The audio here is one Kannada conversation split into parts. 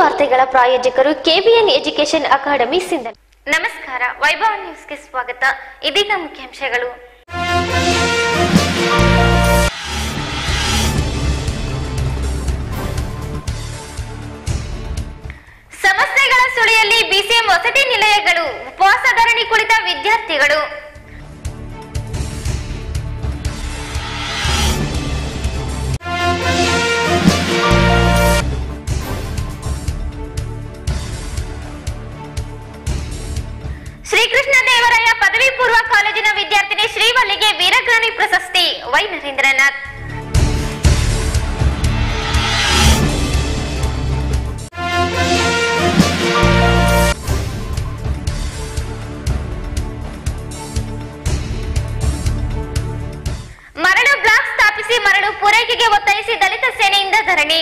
ವಾರ್ತೆಗಳ ಪ್ರಾಯೋಜಕರು ಕೆಬಿಎನ್ ಎಜುಕೇಶನ್ ಅಕಾಡೆಮಿ ಸಿಂಧನ್ ನಮಸ್ಕಾರ ವೈಭವ ನ್ಯೂಸ್ಗೆ ಸ್ವಾಗತ ಇದೀಗ ಮುಖ್ಯಾಂಶಗಳು ಸಮಸ್ಯೆಗಳ ಸುಳಿಯಲ್ಲಿ ಬಿಸಿಎಂ ವಸತಿ ನಿಲಯಗಳು ಉಪವಾಸ ಧರಣಿ ಕುಳಿತ ವಿದ್ಯಾರ್ಥಿಗಳು ಶ್ರೀಕೃಷ್ಣ ದೇವರಾಯ ಪದವಿ ಪೂರ್ವ ಕಾಲೇಜಿನ ವಿದ್ಯಾರ್ಥಿನಿ ಶ್ರೀವಲ್ಲಿಗೆ ವೀರಗ್ರಾಣಿ ಪ್ರಶಸ್ತಿ ವೈ ನರೇಂದ್ರನಾಥ್ ಮರಳು ಬ್ಲಾಕ್ ಸ್ಥಾಪಿಸಿ ಮರಳು ಪೂರೈಕೆಗೆ ಒತ್ತಾಯಿಸಿ ದಲಿತ ಸೇನೆಯಿಂದ ಧರಣಿ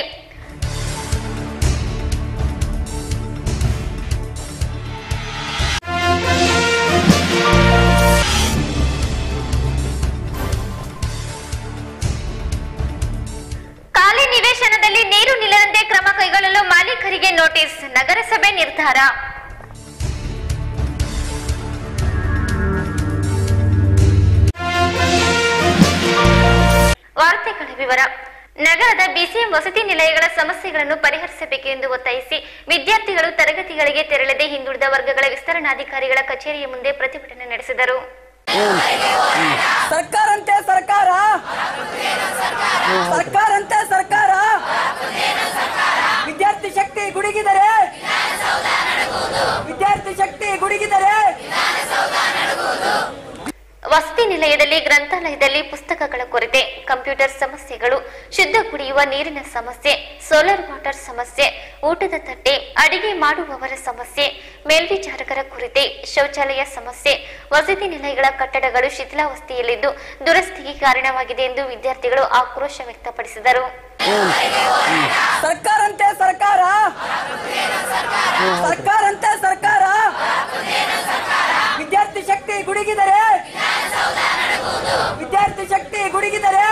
ಖಾಲಿ ನಿವೇಶನದಲ್ಲಿ ನೀರು ನಿಲ್ಲದಂತೆ ಕ್ರಮ ಕೈಗೊಳ್ಳಲು ಮಾಲೀಕರಿಗೆ ನೋಟಿಸ್ ನಗರಸಭೆ ನಿರ್ಧಾರ ವಾರ್ತೆಗಳ ವಿವರ ನಗರದ ಬಿಸಿಎಂ ವಸತಿ ನಿಲಯಗಳ ಸಮಸ್ಯೆಗಳನ್ನು ಪರಿಹರಿಸಬೇಕು ಎಂದು ಒತ್ತಾಯಿಸಿ ವಿದ್ಯಾರ್ಥಿಗಳು ತರಗತಿಗಳಿಗೆ ತೆರಳದೆ ಹಿಂದುಳಿದ ವರ್ಗಗಳ ವಿಸ್ತರಣಾಧಿಕಾರಿಗಳ ಕಚೇರಿಯ ಮುಂದೆ ಪ್ರತಿಭಟನೆ ನಡೆಸಿದರು ಸರ್ಕಾರ ಅಂತೆ ಸರ್ಕಾರ ಸರ್ಕಾರ ಅಂತೆ ಸರ್ಕಾರ ವಿದ್ಯಾರ್ಥಿ ಶಕ್ತಿ ಗುಡುಗಿದರೆ ವಿದ್ಯಾರ್ಥಿ ಶಕ್ತಿ ಗುಡುಗಿದರೆ ವಸತಿ ನಿಲಯದಲ್ಲಿ ಗ್ರಂಥಾಲಯದಲ್ಲಿ ಪುಸ್ತಕಗಳ ಕೊರತೆ ಕಂಪ್ಯೂಟರ್ ಸಮಸ್ಯೆಗಳು ಶುದ್ಧ ಕುಡಿಯುವ ನೀರಿನ ಸಮಸ್ಯೆ ಸೋಲಾರ್ ವಾಟರ್ ಸಮಸ್ಯೆ ಊಟದ ತಟ್ಟೆ ಅಡಿಗೆ ಮಾಡುವವರ ಸಮಸ್ಯೆ ಮೇಲ್ವಿಚಾರಕರ ಕೊರತೆ ಶೌಚಾಲಯ ಸಮಸ್ಯೆ ವಸತಿ ನಿಲಯಗಳ ಕಟ್ಟಡಗಳು ಶಿಥಿಲಾವಸ್ಥೆಯಲ್ಲಿದ್ದು ದುರಸ್ತಿಗೆ ಕಾರಣವಾಗಿದೆ ಎಂದು ವಿದ್ಯಾರ್ಥಿಗಳು ಆಕ್ರೋಶ ವ್ಯಕ್ತಪಡಿಸಿದರು ಸರ್ಕಾರ ಅಂತೆ ಸರ್ಕಾರ ಸರ್ಕಾರ ಅಂತೆ ಸರ್ಕಾರ ವಿದ್ಯಾರ್ಥಿ ಶಕ್ತಿ ಗುಡುಗಿದರೆ ವಿದ್ಯಾರ್ಥಿ ಶಕ್ತಿ ಗುಡುಗಿದರೆ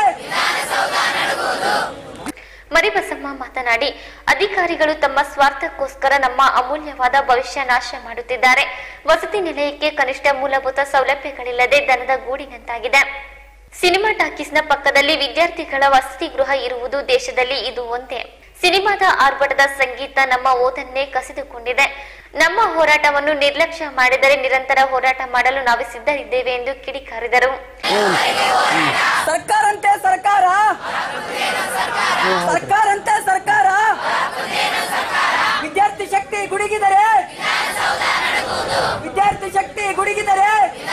ಮರಿಬಸಮ್ಮ ಮಾತನಾಡಿ ಅಧಿಕಾರಿಗಳು ತಮ್ಮ ಸ್ವಾರ್ಥಕ್ಕೋಸ್ಕರ ನಮ್ಮ ಅಮೂಲ್ಯವಾದ ಭವಿಷ್ಯ ನಾಶ ಮಾಡುತ್ತಿದ್ದಾರೆ ವಸತಿ ನಿಲಯಕ್ಕೆ ಕನಿಷ್ಠ ಮೂಲಭೂತ ಸೌಲಭ್ಯಗಳಿಲ್ಲದೆ ದನದ ಗೂಡಿನಂತಾಗಿದೆ ಸಿನಿಮಾ ಟಾಕೀಸ್ನ ಪಕ್ಕದಲ್ಲಿ ವಿದ್ಯಾರ್ಥಿಗಳ ವಸತಿ ಗೃಹ ಇರುವುದು ದೇಶದಲ್ಲಿ ಇದು ಒಂದೇ ಸಿನಿಮಾದ ಆರ್ಭಟದ ಸಂಗೀತ ನಮ್ಮ ಓದನ್ನೇ ಕಸಿದುಕೊಂಡಿದೆ ನಮ್ಮ ಹೋರಾಟವನ್ನು ನಿರ್ಲಕ್ಷ್ಯ ಮಾಡಿದರೆ ನಿರಂತರ ಹೋರಾಟ ಮಾಡಲು ನಾವು ಸಿದ್ಧರಿದ್ದೇವೆ ಎಂದು ಕಿಡಿಕಾರಿದರು ಸರ್ಕಾರ ಅಂತೆ ಸರ್ಕಾರ ಸರ್ಕಾರ ಅಂತೆ ಸರ್ಕಾರ ವಿದ್ಯಾರ್ಥಿ ಶಕ್ತಿ ಗುಡುಗಿದರೆ ವಿದ್ಯಾರ್ಥಿ ಶಕ್ತಿ ಗುಡುಗಿದರೆ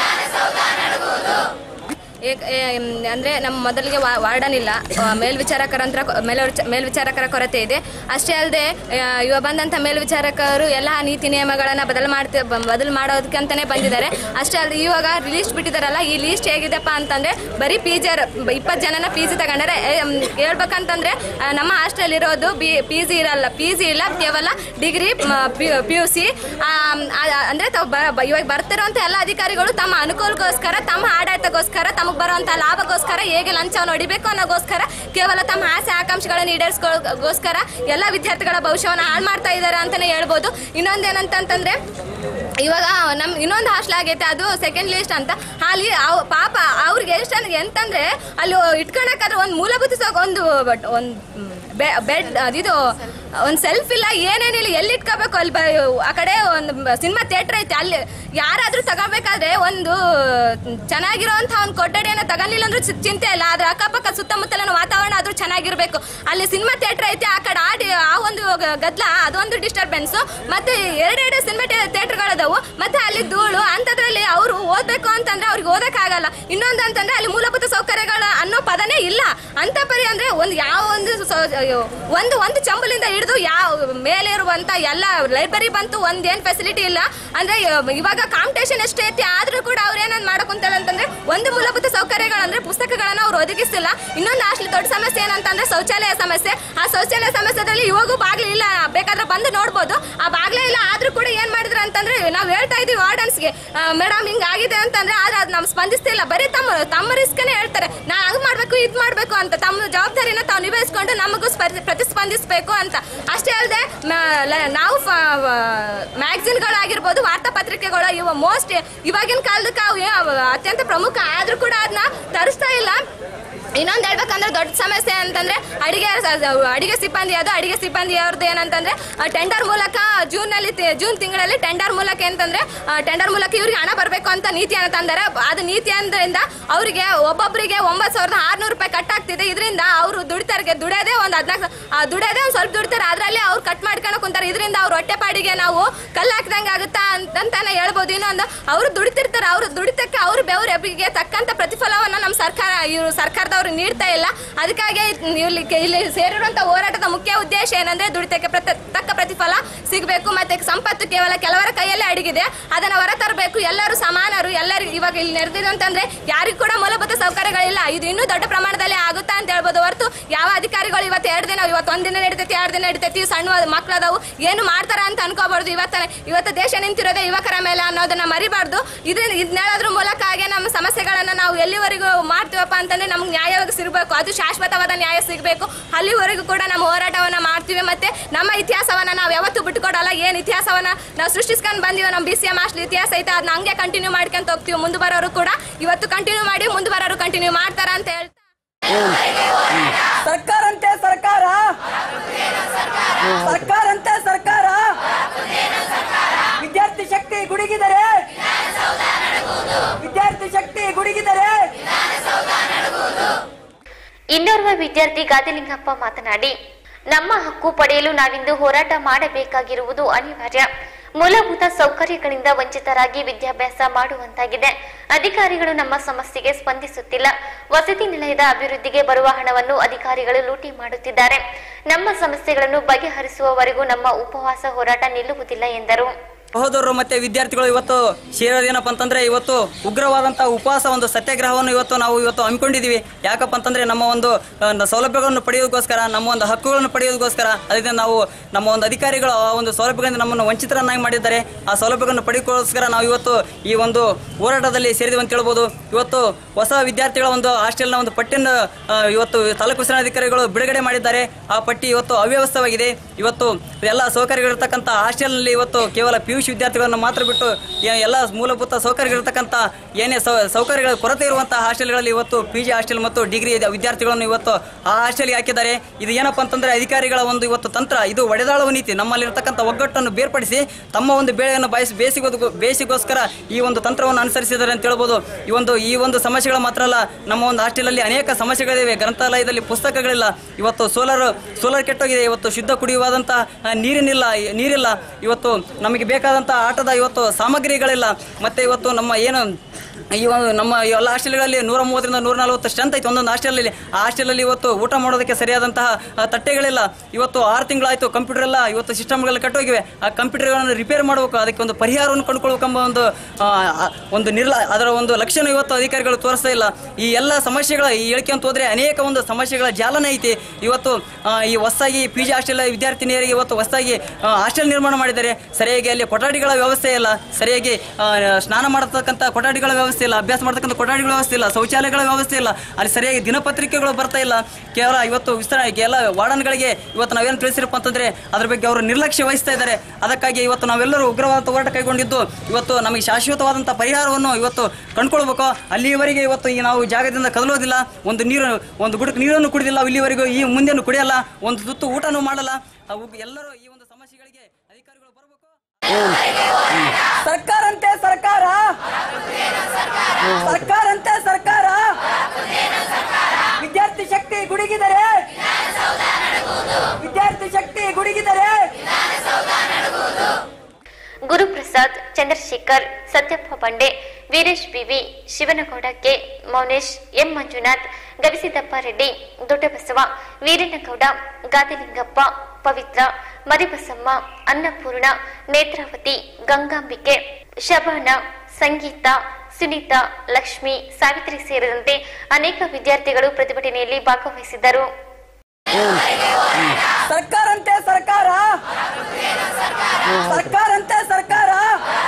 ಏಕ್- ಏ- ಮ್, ಅಂದ್ರೆ ನಮ್ಮ ಮೊದಲಿಗೆ ವಾ- ವಾರ್ಡನ್ ಇಲ್ಲ ಆ, ಮೇಲ್ವಿಚಾರಕರ ಹತ್ರ ಕೊ- ಮೇಲ್ವಿಚ- ಮೇಲ್ವಿಚಾರಕರ ಕೊರತೆ ಇದೆ ಅಷ್ಟೇ ಅಲ್ಲದೆ ಇವಾಗ ಬಂದಂತ ಮೇಲ್ವಿಚಾರಕರು ಎಲ್ಲ ನೀತಿ ನಿಯಮಗಳನ್ನ ಬದಲು ಮಾಡ್ತಿ ಬ- ಬದಲು ಮಾಡೋದಕ್ಕಂತಾನೆ ಬಂದಿದ್ದಾರೆ ಅಷ್ಟೇ ಅಲ್ಲದೆ ಇವಾಗ ಲಿಸ್ಟ್ ಬಿಟ್ಟಿದಾರಲ್ಲ ಈ ಲಿಸ್ಟ್ ಹೇಗಿದೆಪ್ಪ ಅಂತಂದ್ರೆ ಬರೀ ಪಿ ಜಿ ಇಪ್ಪತ್ತು ಜನನ ಪಿ ಜಿ ತಗೊಂಡಾರೆ ಏ, ಮ್, ಹೇಳ್ಬೇಕಂತಂದ್ರೆ ಆ, ನಮ್ಮ ಹಾಸ್ಟೆಲ್ ಇರೋದು ಬಿ ಪಿ ಜಿ ಇರಲ್ಲ ಪಿ ಜಿ ಇಲ್ಲ ಕೇವಲ ಡಿಗ್ರಿ ಪಿ ಯು ಸಿ ಅಂದ್ರೆ ತಾವು ಬ- ಬ- ಇವಾಗ ಬರ್ತಿರೋಂಥ ಎಲ್ಲ ಅಧಿಕಾರಿಗಳು ತಮ್ಮ ಅನುಕೂಲಕ್ಕೋಸ್ಕರ ತಮ್ಮ ಆಡಳಿತಕ್ಕೋಸ್ಕರ ತಮಗೆ ಬರುವಂತ ಲಾಭಕ್ಕೋಸ್ಕರ ಹೇಗೆ ಲಂಚವನ್ನು ಹೊಡಿಬೇಕು ಅನ್ನೋಗೋಸ್ಕರ ಕೇವಲ ತಮ್ಮ ಆಸೆ ಆಕಾಂಕ್ಷೆಗಳನ್ನು ಈಡೇರಿಸ್ಕೋಸ್ಕರ ಎಲ್ಲ ವಿದ್ಯಾರ್ಥಿಗಳ ಭವಿಷ್ಯವನ್ನು ಹಾಳು ಮಾಡ್ತಾ ಇದ್ದಾರೆ ಅಂತಾನೆ ಹೇಳ್ಬೋದು ಇನ್ನೊಂದೇನಂತಂತಂದ್ರೆ ಇವಾಗ ನಮ್ ಇನ್ನೊಂದು ಹಾಸ್ಟೆಲ್ ಆಗೈತೆ ಅದು ಸೆಕೆಂಡ್ ಲಿಸ್ಟ್ ಅಂತ ಅಲ್ಲಿ ಅವ್- ಪಾಪ ಅವ್ರಿಗೆ ಎಷ್ಟು ಎಂತಂದ್ರೆ ಅಲ್ಲಿ ಇಟ್ಕೊಳಕಾದ್ರೆ ಒಂದು ಮೂಲಭೂತ ಸೌ- ಒಂದು ಒಂದು ಬೆಡ್ ಇದು ಒಂದು ಸೆಲ್ಫ್ ಇಲ್ಲ ಏನೇನಿಲ್ಲ ಎಲ್ಲಿ ಇಟ್ಕೋಬೇಕು ಅಲ್ಲಿ ಬ- ಆ ಕಡೆ ಒಂದು ಸಿನಿಮಾ ಥಿಯೇಟರ್ ಐತೆ ಅಲ್ಲಿ ಯಾರಾದ್ರೂ ತಗೋಬೇಕಾದ್ರೆ ಒಂದು ಚೆನ್ನಾಗಿರೋಂಥ ಒಂದು ಕೊಠಡಿಯನ್ನು ತಗೊಳ್ಳಿಲ್ಲ ಅಂದ್ರೆ ಚಿ- ಚಿಂತೆ ಇಲ್ಲ ಅದ್ರ ಅಕ್ಕಪಕ್ಕ ಸುತ್ತಮುತ್ತಲಿನ ವಾತಾವರಣ ಆದ್ರೂ ಚೆನ್ನಾಗಿರ್ಬೇಕು ಅಲ್ಲಿ ಸಿನಿಮಾ ಥಿಯೇಟರ್ ಐತೆ ಆ ಕಡೆ ಆಡಿ ಆ ಒಂದು ಗ- ಗದ್ದಲ ಅದೊಂದು ಡಿಸ್ಟರ್ಬೆನ್ಸ್ ಮತ್ತೆ ಎರಡೆರಡು ಸಿನಿಮಾ ಥಿಯೇಟರ್ಗಳದಾವು ಮತ್ತೆ ಅಲ್ಲಿ ಧೂಳು ಅಂಥದ್ರಲ್ಲಿ ಅವರು ಓದ್ಬೇಕು ಅಂತಂದ್ರೆ ಅವ್ರಿಗೆ ಓದಕ್ಕಾಗಲ್ಲ ಇನ್ನೊಂದು ಅಂತಂದ್ರೆ ಅಲ್ಲಿ ಮೂಲಭೂತ ಸೌಕರ್ಯಗಳ ಅನ್ನೋ ಪದನೇ ಇಲ್ಲ ಅಂತ ಪರಿ ಅಂದ್ರೆ ಒಂದು ಯಾವ ಒಂದು ಸೌ- ಅಯ್ಯೋ, ಒಂದು ಒಂದು ಚಂಬಲಿಂದ ಹಿಡಿದು ಯಾವ ಮೇಲೆ ಇರುವಂತ ಎಲ್ಲ ಲೈಬ್ರರಿ ಬಂತು ಒಂದೇನ್ ಫೆಸಿಲಿಟಿ ಇಲ್ಲ ಅಂದ್ರೆ ಇವ- ಇವಾಗ ಕಾಂಪಿಟೇಷನ್ ಎಷ್ಟೇ ಐತಿ ಆದ್ರೂ ಕೂಡ ಅವ್ರು ಏನಂದ್ ಮಾಡಕ್ ಕುಂತಾರೆ ಅಂತಂದ್ರೆ ಒಂದು ಮೂಲಭೂತ ಸೌಕರ್ಯಗಳಂದ್ರೆ ಪುಸ್ತಕಗಳನ್ನ ಅವ್ರು ಒದಗಿಸ್ತಿಲ್ಲ ಇನ್ನೊಂದು ಅಷ್ಟು ದೊಡ್ಡ ಸಮಸ್ಯೆ ಏನಂತಂದ್ರೆ ಶೌಚಾಲಯ ಸಮಸ್ಯೆ ಆ ಶೌಚಾಲಯ ಸಮಸ್ಯೆದಲ್ಲಿ ಇವಾಗೂ ಬಾಗ್ಲು ಇಲ್ಲ ಬೇಕಾದ್ರೆ ಬಂದು ನೋಡ್ಬೋದು ಆ ಬಾಗ್ಲೇ ಇಲ್ಲ ಆದ್ರೂ ಕೂಡ ಏನ್ ಮಾಡಿದ್ರು ಅಂತ ಅಂತಂದ್ರೆ ನಾವು ಹೇಳ್ತಾ ಇದೀವಿ ವಾರ್ಡನ್ಸ್ಗೆ ಮೇಡಮ್ ಹಿಂಗ್ ಆಗಿದೆ ಅಂತಂದ್ರೆ ಆದ್ರೆ ಅದು ನಮ್ ಸ್ಪಂದಿಸ್ತಿಲ್ಲ ಬರೀ ತಮ್ಮ ತಮ್ಮ ರಿಸ್ಕ್ನೇ ಹೇಳ್ತಾರೆ ನಾ ಹಂಗ್ ಮಾಡ್ಬೇಕು ಇದ್ ಮಾಡ್ಬೇಕು ಅಂತ ತಮ್ಮ ಜವಾಬ್ದಾರಿನ ತಾವು ನಿಭಾಯಿಸ್ಕೊಂಡು ನಮಗೂ ಸ್ಪರ್ಧಿ ಪ್ರತಿಸ್ಪಂದಿಸ್ಬೇಕು ಅಂತ ಅಷ್ಟೇ ಅಲ್ಲದೆ ನಾವು ಮ್ಯಾಗಝಿನ್ಗಳಾಗಿರ್ಬೋದು ವಾರ್ತಾಪತ್ರಿಕೆಗಳು ಇವ ಮೋಸ್ಟ್ ಇವಾಗಿನ ಕಾಲದಕ್ಕೆ ಅವು ಏ- ಅವು ಅತ್ಯಂತ ಪ್ರಮುಖ ಆದ್ರೂ ಕೂಡ ಅದನ್ನ ತರಿಸ್ತಾ ಇಲ್ಲ ಇನ್ನೊಂದು ಹೇಳ್ಬೇಕಂದ್ರೆ ದೊಡ್ಡ ಸಮಸ್ಯೆ ಅಂತಂದ್ರೆ ಅಡಿಗೆ ಅಡಿಗೆ ಸಿಬ್ಬಂದಿ ಅದು ಅಡಿಗೆ ಸಿಬ್ಬಂದಿ ಅವ್ರದ್ದು ಏನಂತಂದ್ರೆ ಟೆಂಡರ್ ಮೂಲಕ ಜೂನ್ ನಲ್ಲಿ ತಿ- ಜೂನ್ ತಿಂಗಳಲ್ಲಿ ಟೆಂಡರ್ ಮೂಲಕ ಅಂತಂದ್ರೆ ಟೆಂಡರ್ ಮೂಲಕ ಇವ್ರಿಗೆ ಹಣ ಬರಬೇಕು ಅಂತ ನೀತಿಯನ್ನು ತಂದರೆ ಅದು ನೀತಿ ಅಂದ್ರಿಂದ ಅವರಿಗೆ ಒಬ್ಬೊಬ್ಬರಿಗೆ ಒಂಬತ್ತು ಸಾವಿರದ ಆರ್ನೂರು ರೂಪಾಯಿ ಕಟ್ ಆಗ್ತಿದೆ ಇದರಿಂದ ಅವರು ದುಡಿತಾರಿಗೆ ದುಡಿಯೋದೇ ಒಂದು ಹದಿನಾಲ್ಕು ದುಡಿಯೋದೇ ಒಂದು ಸ್ವಲ್ಪ ದುಡಿತಾರೆ ಅದರಲ್ಲಿ ಅವ್ರು ಕಟ್ ಮಾಡ್ಕೊಂಡು ಕುಂತಾರೆ ಇದರಿಂದ ಅವ್ರ ಹೊಟ್ಟೆಪಾಡಿಗೆ ನಾವು ಕಲ್ಲು ಹಾಕ್ದಂಗೆ ಆಗುತ್ತಾ ಅಂತ ಅಂತಾನೆ ಹೇಳ್ಬೋದು ಇನ್ನೊಂದು ಅವರು ದುಡಿತಿರ್ತಾರೆ ಅವರು ದುಡಿತಕ್ಕೆ ಅವ್ರ ಬೆವ್ರ ಎಬ್ಬಿಗೆ ತಕ್ಕಂತ ಪ್ರತಿಫಲವನ್ನ ನಮ್ಮ ಸರ್ಕಾರ ಇವರು ಸರ್ಕಾರದವರು ನೀಡ್ತಾ ಇಲ್ಲ ಅದಕ್ಕಾಗಿ ಇಲ್ಲಿ ಇಲ್ಲಿ ಸೇರಿರುವಂತ ಹೋರಾಟದ ಮುಖ್ಯ ಉದ್ದೇಶ ಏನಂದ್ರೆ ದುಡಿತಕ್ಕೆ ಪ್ರತ- ತಕ್ಕ ಪ್ರತಿಫಲ ಸಿಗಬೇಕು ಮತ್ತೆ ಸಂಪತ್ತು ಕೇವಲ ಕೆಲವರ ಕೈಯಲ್ಲೇ ಅಡಗಿದೆ ಅದನ್ನ ಹೊರತರಬೇಕು ಎಲ್ಲರೂ ಸಮಾನರು ಎಲ್ಲರಿಗೂ ಇವಾಗ ಇಲ್ಲಿ ನೆರೆದಿದಂತಂದ್ರೆ ಯಾರಿಗೂ ಕೂಡ ಮೂಲಭೂತ ಸೌಕರ್ಯಗಳಿಲ್ಲ ಇದು ಇನ್ನೂ ದೊಡ್ಡ ಪ್ರಮಾಣದಲ್ಲಿ ಆಗುತ್ತಾ ಅಂತ ಹೇಳ್ಬೋದು ಹೊರತು ಯಾವ ಅಧಿಕಾರಿಗಳು ಇವತ್ತು ಎರಡು ದಿನ ಇವತ್ತು ಒಂದಿನ ನಡೀತೈತಿ ಎರಡು ದಿನ ನಡೀತೈತಿ ಸಣ್ಣ ಮಕ್ಕಳದಾವು ಏನು ಮಾಡ್ತಾರ ಅಂತ ಅನ್ಕೋಬಾರ್ದು ಇವತ್ತ ಇವತ್ತು ದೇಶ ನಿಂತಿರೋದೇ ಯುವಕರ ಮೇಲೆ ಅನ್ನೋದನ್ನ ಮರಿಬಾರ್ದು ಇದನ್ನ ಇದನ್ನೇಳೋದ್ರ ಮೂಲಕ ಹಾಗೆ ನಮ್ಮ ಸಮಸ್ಯೆಗಳನ್ನ ನಾವು ಎಲ್ಲಿವರೆಗೂ ಮಾಡ್ತೀವಪ್ಪ ಅಂತಂದ್ರೆ ನಮ್ಗೆ ನ್ಯಾಯ ಸಿಗಬೇಕು ಅದು ಶಾಶ್ವತವಾದ ನ್ಯಾಯ ಸಿಗಬೇಕು ಅಲ್ಲಿವರೆಗೂ ಕೂಡ ನಮ್ಮ ಹೋರಾಟವನ್ನ ಮಾಡ್ತೀವಿ ಮತ್ತೆ ನಮ್ಮ ಇತಿಹಾಸವನ್ನ ನಾವು ಯಾವತ್ತೂ ಬಿಟ್ಟುಕೊಡಲ್ಲ ಏನ್ ಇತಿಹಾಸವನ್ನ ನಾವು ಸೃಷ್ಟಿಸ್ಕೊಂಡು ಬಂದೀವಿ ನಮ್ಮ ಬಿ ಸಿ ಎಂ ಅಷ್ಟು ಇತಿಹಾಸ ಐತೆ ಅದನ್ನ ಹಂಗೆ ಕಂಟಿನ್ಯೂ ಮಾಡ್ಕೊಂತ ಹೋಗ್ತೀವಿ ಮುಂದೆ ಬರೋರು ಕೂಡ ಇವತ್ತು ಕಂಟಿನ್ಯೂ ಮಾಡಿ ಮುಂದೆ ಬರೋರು ಕಂಟಿನ್ಯೂ ಮಾಡ್ತಾರ ಅಂತ ಹೇಳ್ತಾ ಸರ್ಕಾರ ಅಂತೆ ಸರ್ಕಾರ ಸರ್ಕಾರ ಅಂತೆ ಸರ್ಕಾರ ವಿದ್ಯಾರ್ಥಿ ಶಕ್ತಿ ಗುಡುಗಿದರೆ ವಿದ್ಯಾರ್ಥಿ ಶಕ್ತಿ ಗುಡುಗಿದರೆ ಇನ್ನೋರ್ವ ವಿದ್ಯಾರ್ಥಿ ಗಾದಿಲಿಂಗಪ್ಪ ಮಾತನಾಡಿ ನಮ್ಮ ಹಕ್ಕು ಪಡೆಯಲು ನಾವಿಂದು ಹೋರಾಟ ಮಾಡಬೇಕಾಗಿರುವುದು ಅನಿವಾರ್ಯ ಮೂಲಭೂತ ಸೌಕರ್ಯಗಳಿಂದ ವಂಚಿತರಾಗಿ ವಿದ್ಯಾಭ್ಯಾಸ ಮಾಡುವಂತಾಗಿದೆ ಅಧಿಕಾರಿಗಳು ನಮ್ಮ ಸಮಸ್ಯೆಗೆ ಸ್ಪಂದಿಸುತ್ತಿಲ್ಲ ವಸತಿ ನಿಲಯದ ಅಭಿವೃದ್ಧಿಗೆ ಬರುವ ಹಣವನ್ನು ಅಧಿಕಾರಿಗಳು ಲೂಟಿ ಮಾಡುತ್ತಿದ್ದಾರೆ ನಮ್ಮ ಸಮಸ್ಯೆಗಳನ್ನು ಬಗೆಹರಿಸುವವರೆಗೂ ನಮ್ಮ ಉಪವಾಸ ಹೋರಾಟ ನಿಲ್ಲುವುದಿಲ್ಲ ಎಂದರು ಸಹೋದರರು ಮತ್ತೆ ವಿದ್ಯಾರ್ಥಿಗಳು ಇವತ್ತು ಸೇರೋದೇನಪ್ಪ ಅಂತಂದ್ರೆ ಇವತ್ತು ಉಗ್ರವಾದಂತಹ ಉಪವಾಸ ಒಂದು ಸತ್ಯಾಗ್ರಹವನ್ನು ಇವತ್ತು ನಾವು ಇವತ್ತು ಹಮ್ಮಿಕೊಂಡಿದ್ದೀವಿ ಯಾಕಪ್ಪ ಅಂತಂದ್ರೆ ನಮ್ಮ ಒಂದು ಆ, ನ- ಸೌಲಭ್ಯಗಳನ್ನು ಪಡೆಯೋದಕ್ಕೋಸ್ಕರ ನಮ್ಮ ಒಂದು ಹಕ್ಕುಗಳನ್ನು ಪಡೆಯೋದಕ್ಕೋಸ್ಕರ ಅದರಿಂದ ನಾವು ನಮ್ಮ ಒಂದು ಅಧಿಕಾರಿಗಳು ಆ ಒಂದು ಸೌಲಭ್ಯಗಳಿಂದ ನಮ್ಮನ್ನು ವಂಚಿತರನ್ನಾಗಿ ಮಾಡಿದ್ದಾರೆ ಆ ಸೌಲಭ್ಯಗಳನ್ನು ಪಡೆಯೋಕ್ಕೋಸ್ಕರ ನಾವು ಇವತ್ತು ಈ ಒಂದು ಹೋರಾಟದಲ್ಲಿ ಸೇರಿದೀವಿ ಅಂತ ಹೇಳ್ಬೋದು ಇವತ್ತು ಹೊಸ ವಿದ್ಯಾರ್ಥಿಗಳ ಒಂದು ಹಾಸ್ಟೆಲ್ನ ಒಂದು ಪಟ್ಟಿಯನ್ನು ಆ, ಇವತ್ತು ತಾಲೂಕು ಅಧಿಕಾರಿಗಳು ಬಿಡುಗಡೆ ಮಾಡಿದ್ದಾರೆ ಆ ಪಟ್ಟಿ ಇವತ್ತು ಅವ್ಯವಸ್ಥವಾಗಿದೆ ಇವತ್ತು ಎಲ್ಲ ಸೌಕರ್ಯಗಳಿರ್ತಕ್ಕಂಥ ಹಾಸ್ಟೆಲ್ನಲ್ಲಿ ಇವತ್ತು ಕೇವಲ ಪಿ ಯು ಸಿ ವಿದ್ಯಾರ್ಥಿಗಳನ್ನು ಮಾತ್ರ ಬಿಟ್ಟು ಏ- ಎಲ್ಲ ಮೂಲಭೂತ ಸೌಕರ್ಯಗಳಿರ್ತಕ್ಕಂಥ ಏನೇ ಸೌ- ಸೌಕರ್ಯಗಳ ಕೊರತೆ ಇರುವಂತಹ ಹಾಸ್ಟೆಲ್ಗಳಲ್ಲಿ ಇವತ್ತು ಪಿ ಜಿ ಹಾಸ್ಟೆಲ್ ಮತ್ತು ಡಿಗ್ರಿ ವಿದ್ಯಾರ್ಥಿಗಳನ್ನು ಇವತ್ತು ಆ ಹಾಸ್ಟೆಲ್ಗೆ ಹಾಕಿದ್ದಾರೆ ಇದು ಏನಪ್ಪ ಅಂತಂದ್ರೆ ಅಧಿಕಾರಿಗಳ ಒಂದು ಇವತ್ತು ತಂತ್ರ ಇದು ಒಡೆದಾಳುವ ನೀತಿ ನಮ್ಮಲ್ಲಿರ್ತಕ್ಕಂಥ ಒಗ್ಗಟ್ಟನ್ನು ಬೇರ್ಪಡಿಸಿ ತಮ್ಮ ಒಂದು ಬೇಳೆಯನ್ನು ಬಾಯಿಸಿ ಬೇಸಿಗೋದು ಬೇಸಿಗೋಸ್ಕರ ಈ ಒಂದು ತಂತ್ರವನ್ನು ಅನುಸರಿಸಿದ್ದಾರೆ ಅಂತ ಹೇಳ್ಬೋದು ಈ ಒಂದು ಈ ಒಂದು ಸಮಸ್ಯೆಗಳು ಮಾತ್ರ ಅಲ್ಲ ನಮ್ಮ ಒಂದು ಹಾಸ್ಟೆಲಲ್ಲಿ ಅನೇಕ ಸಮಸ್ಯೆಗಳಿವೆ ಗ್ರಂಥಾಲಯದಲ್ಲಿ ಪುಸ್ತಕಗಳಿಲ್ಲ ಇವತ್ತು ಸೋಲಾರ್ ಸೋಲಾರ್ ಕೆಟ್ಟೋಗಿದೆ ಇವತ್ತು ಶುದ್ಧ ಕುಡಿಯುವಾದಂಥ ಆ, ನೀರಿನಿಲ್ಲ ನೀರಿಲ್ಲ ಇವತ್ತು ನಮಗೆ ಬೇಕಾದಂಥ ಆಟದ ಇವತ್ತು ಸಾಮಗ್ರಿಗಳಿಲ್ಲ ಮತ್ತೆ ಇವತ್ತು ನಮ್ಮ ಏನು ಈ ಒಂದು ನಮ್ಮ ಎಲ್ಲ ಹಾಸ್ಟೆಲ್ಗಳಲ್ಲಿ ನೂರ ಮೂವತ್ತರಿಂದ ನೂರ ನಲವತ್ತು ಸ್ಟ್ರೆಂತ್ ಐತೆ ಒಂದೊಂದು ಹಾಸ್ಟೆಲಲ್ಲಿ ಆ ಹಾಸ್ಟೆಲಲ್ಲಿ ಇವತ್ತು ಊಟ ಮಾಡೋದಕ್ಕೆ ಸರಿಯಾದಂತಹ ಆ, ತಟ್ಟೆಗಳಿಲ್ಲ ಇವತ್ತು ಆರು ತಿಂಗಳಾಯಿತು ಕಂಪ್ಯೂಟರ್ ಎಲ್ಲ ಇವತ್ತು ಸಿಸ್ಟಮ್ಗಳೆಲ್ಲ ಕಟ್ಟೋಗಿವೆ ಆ ಕಂಪ್ಯೂಟರ್ಗಳನ್ನು ರಿಪೇರ್ ಮಾಡಬೇಕು ಅದಕ್ಕೆ ಒಂದು ಪರಿಹಾರವನ್ನು ಕಂಡುಕೊಳ್ಬೇಕೆಂಬ ಒಂದು ಆ, ಆ, ಒಂದು ನಿರ್ಲ ಅದರ ಒಂದು ಲಕ್ಷಣ ಇವತ್ತು ಅಧಿಕಾರಿಗಳು ತೋರಿಸ್ತಾ ಇಲ್ಲ ಈ ಎಲ್ಲ ಸಮಸ್ಯೆಗಳ ಈ ಹೇಳ್ಕೊಂತ ಹೋದ್ರೆ ಅನೇಕ ಒಂದು ಸಮಸ್ಯೆಗಳ ಜಾಲನೆ ಐತಿ ಇವತ್ತು ಆ, ಈ ಹೊಸದಾಗಿ ಪಿ ಜಿ ಹಾಸ್ಟೆಲ್ ವಿದ್ಯಾರ್ಥಿನಿಯರಿಗೆ ಇವತ್ತು ಹೊಸದಾಗಿ ಹಾಸ್ಟೆಲ್ ನಿರ್ಮಾಣ ಮಾಡಿದ್ದಾರೆ ಸರಿಯಾಗಿ ಅಲ್ಲಿ ಕೊಠಡಿಗಳ ವ್ಯವಸ್ಥೆ ಇಲ್ಲ ಸರಿಯಾಗಿ ಆ, ಸ್ನಾನ ಮಾಡತಕ್ಕಂಥ ಕೊಠಡಿಗಳ ವ್ಯವಸ್ಥೆ ಇಲ್ಲ ಅಭ್ಯಾಸ ಮಾಡತಕ್ಕಂಥ ಕೊಠಡಿಗಳ ವ್ಯವಸ್ಥೆ ಇಲ್ಲ ಶೌಚಾಲಯಗಳ ವ್ಯವಸ್ಥೆ ಇಲ್ಲ ಅಲ್ಲಿ ಸರಿಯಾಗಿ ದಿನಪತ್ರಿಕೆಗಳು ಬರ್ತಾ ಇಲ್ಲ ಕೇವಲ ಇವತ್ತು ವಿಸ್ತರಣೆ ಎಲ್ಲ ವಾರ್ಡನ್ಗಳಿಗೆ ಇವತ್ತು ನಾವೇನು ತಿಳಿಸಿರಪ್ಪ ಅಂತಂದ್ರೆ ಅದ್ರ ಬಗ್ಗೆ ಅವರು ನಿರ್ಲಕ್ಷ್ಯ ವಹಿಸ್ತಾ ಇದ್ದಾರೆ ಅದಕ್ಕಾಗಿ ಇವತ್ತು ನಾವೆಲ್ಲರೂ ಉಗ್ರವಾದ ಹೋರಾಟ ಕೈಗೊಂಡಿದ್ದು ಇವತ್ತು ನಮಗೆ ಶಾಶ್ವತವಾದಂಥ ಪರಿಹಾರವನ್ನು ಇವತ್ತು ಕಂಡುಕೊಳ್ಬೇಕು ಅಲ್ಲಿಯವರೆಗೆ ಇವತ್ತು ಈ ನಾವು ಜಾಗದಿಂದ ಕದಲೋದಿಲ್ಲ ಒಂದು ನೀರು ಒಂದು ಗುಡುಕು ನೀರನ್ನು ಕುಡಿದಿಲ್ಲ ಇಲ್ಲಿವರೆಗೂ ಈ ಮುಂದೆನೂ ಕುಡಿಯಲ್ಲ ಒಂದು ತುತ್ತು ಊಟನೂ ಮಾಡಲ್ಲ ಅವು ಎಲ್ಲರೂ ಈ ಒಂದು ಸಮಸ್ಯೆಗಳಿಗೆ ಅಧಿಕಾರಿಗಳು ಬರಬೇಕು ಸರ್ಕಾರ ಅಂತೆ ಸರ್ಕಾರ ಸರ್ಕಾರ ಅಂತೆ ಸರ್ಕಾರ ವಿದ್ಯಾರ್ಥಿ ಶಕ್ತಿ ಗುಡುಗಿದರೆ ವಿದ್ಯಾರ್ಥಿ ಶಕ್ತಿ ಗುಡುಗಿದರೆ Guruprasad Chandrashekhar Satyappa Bande Veeresh B V Shivanagouda K Mounesh M Manjunath Gavisiddappa Reddy Doddabasava Veeranagouda Gadilingappa Pavitra Maribasamma Annapurna Netravati Gangambike Shabana Sangeeta Sunita Lakshmi Savitri ಸೇರಿದಂತೆ ಅನೇಕ ವಿದ್ಯಾರ್ಥಿಗಳು ಪ್ರತಿಭಟನೆಯಲ್ಲಿ ಭಾಗವಹಿಸಿದ್ದರು ಸರ್ಕಾರ ಅಂತೆ ಸರ್ಕಾರ ಸರ್ಕಾರ ಅಂತೆ ಸರ್ಕಾರ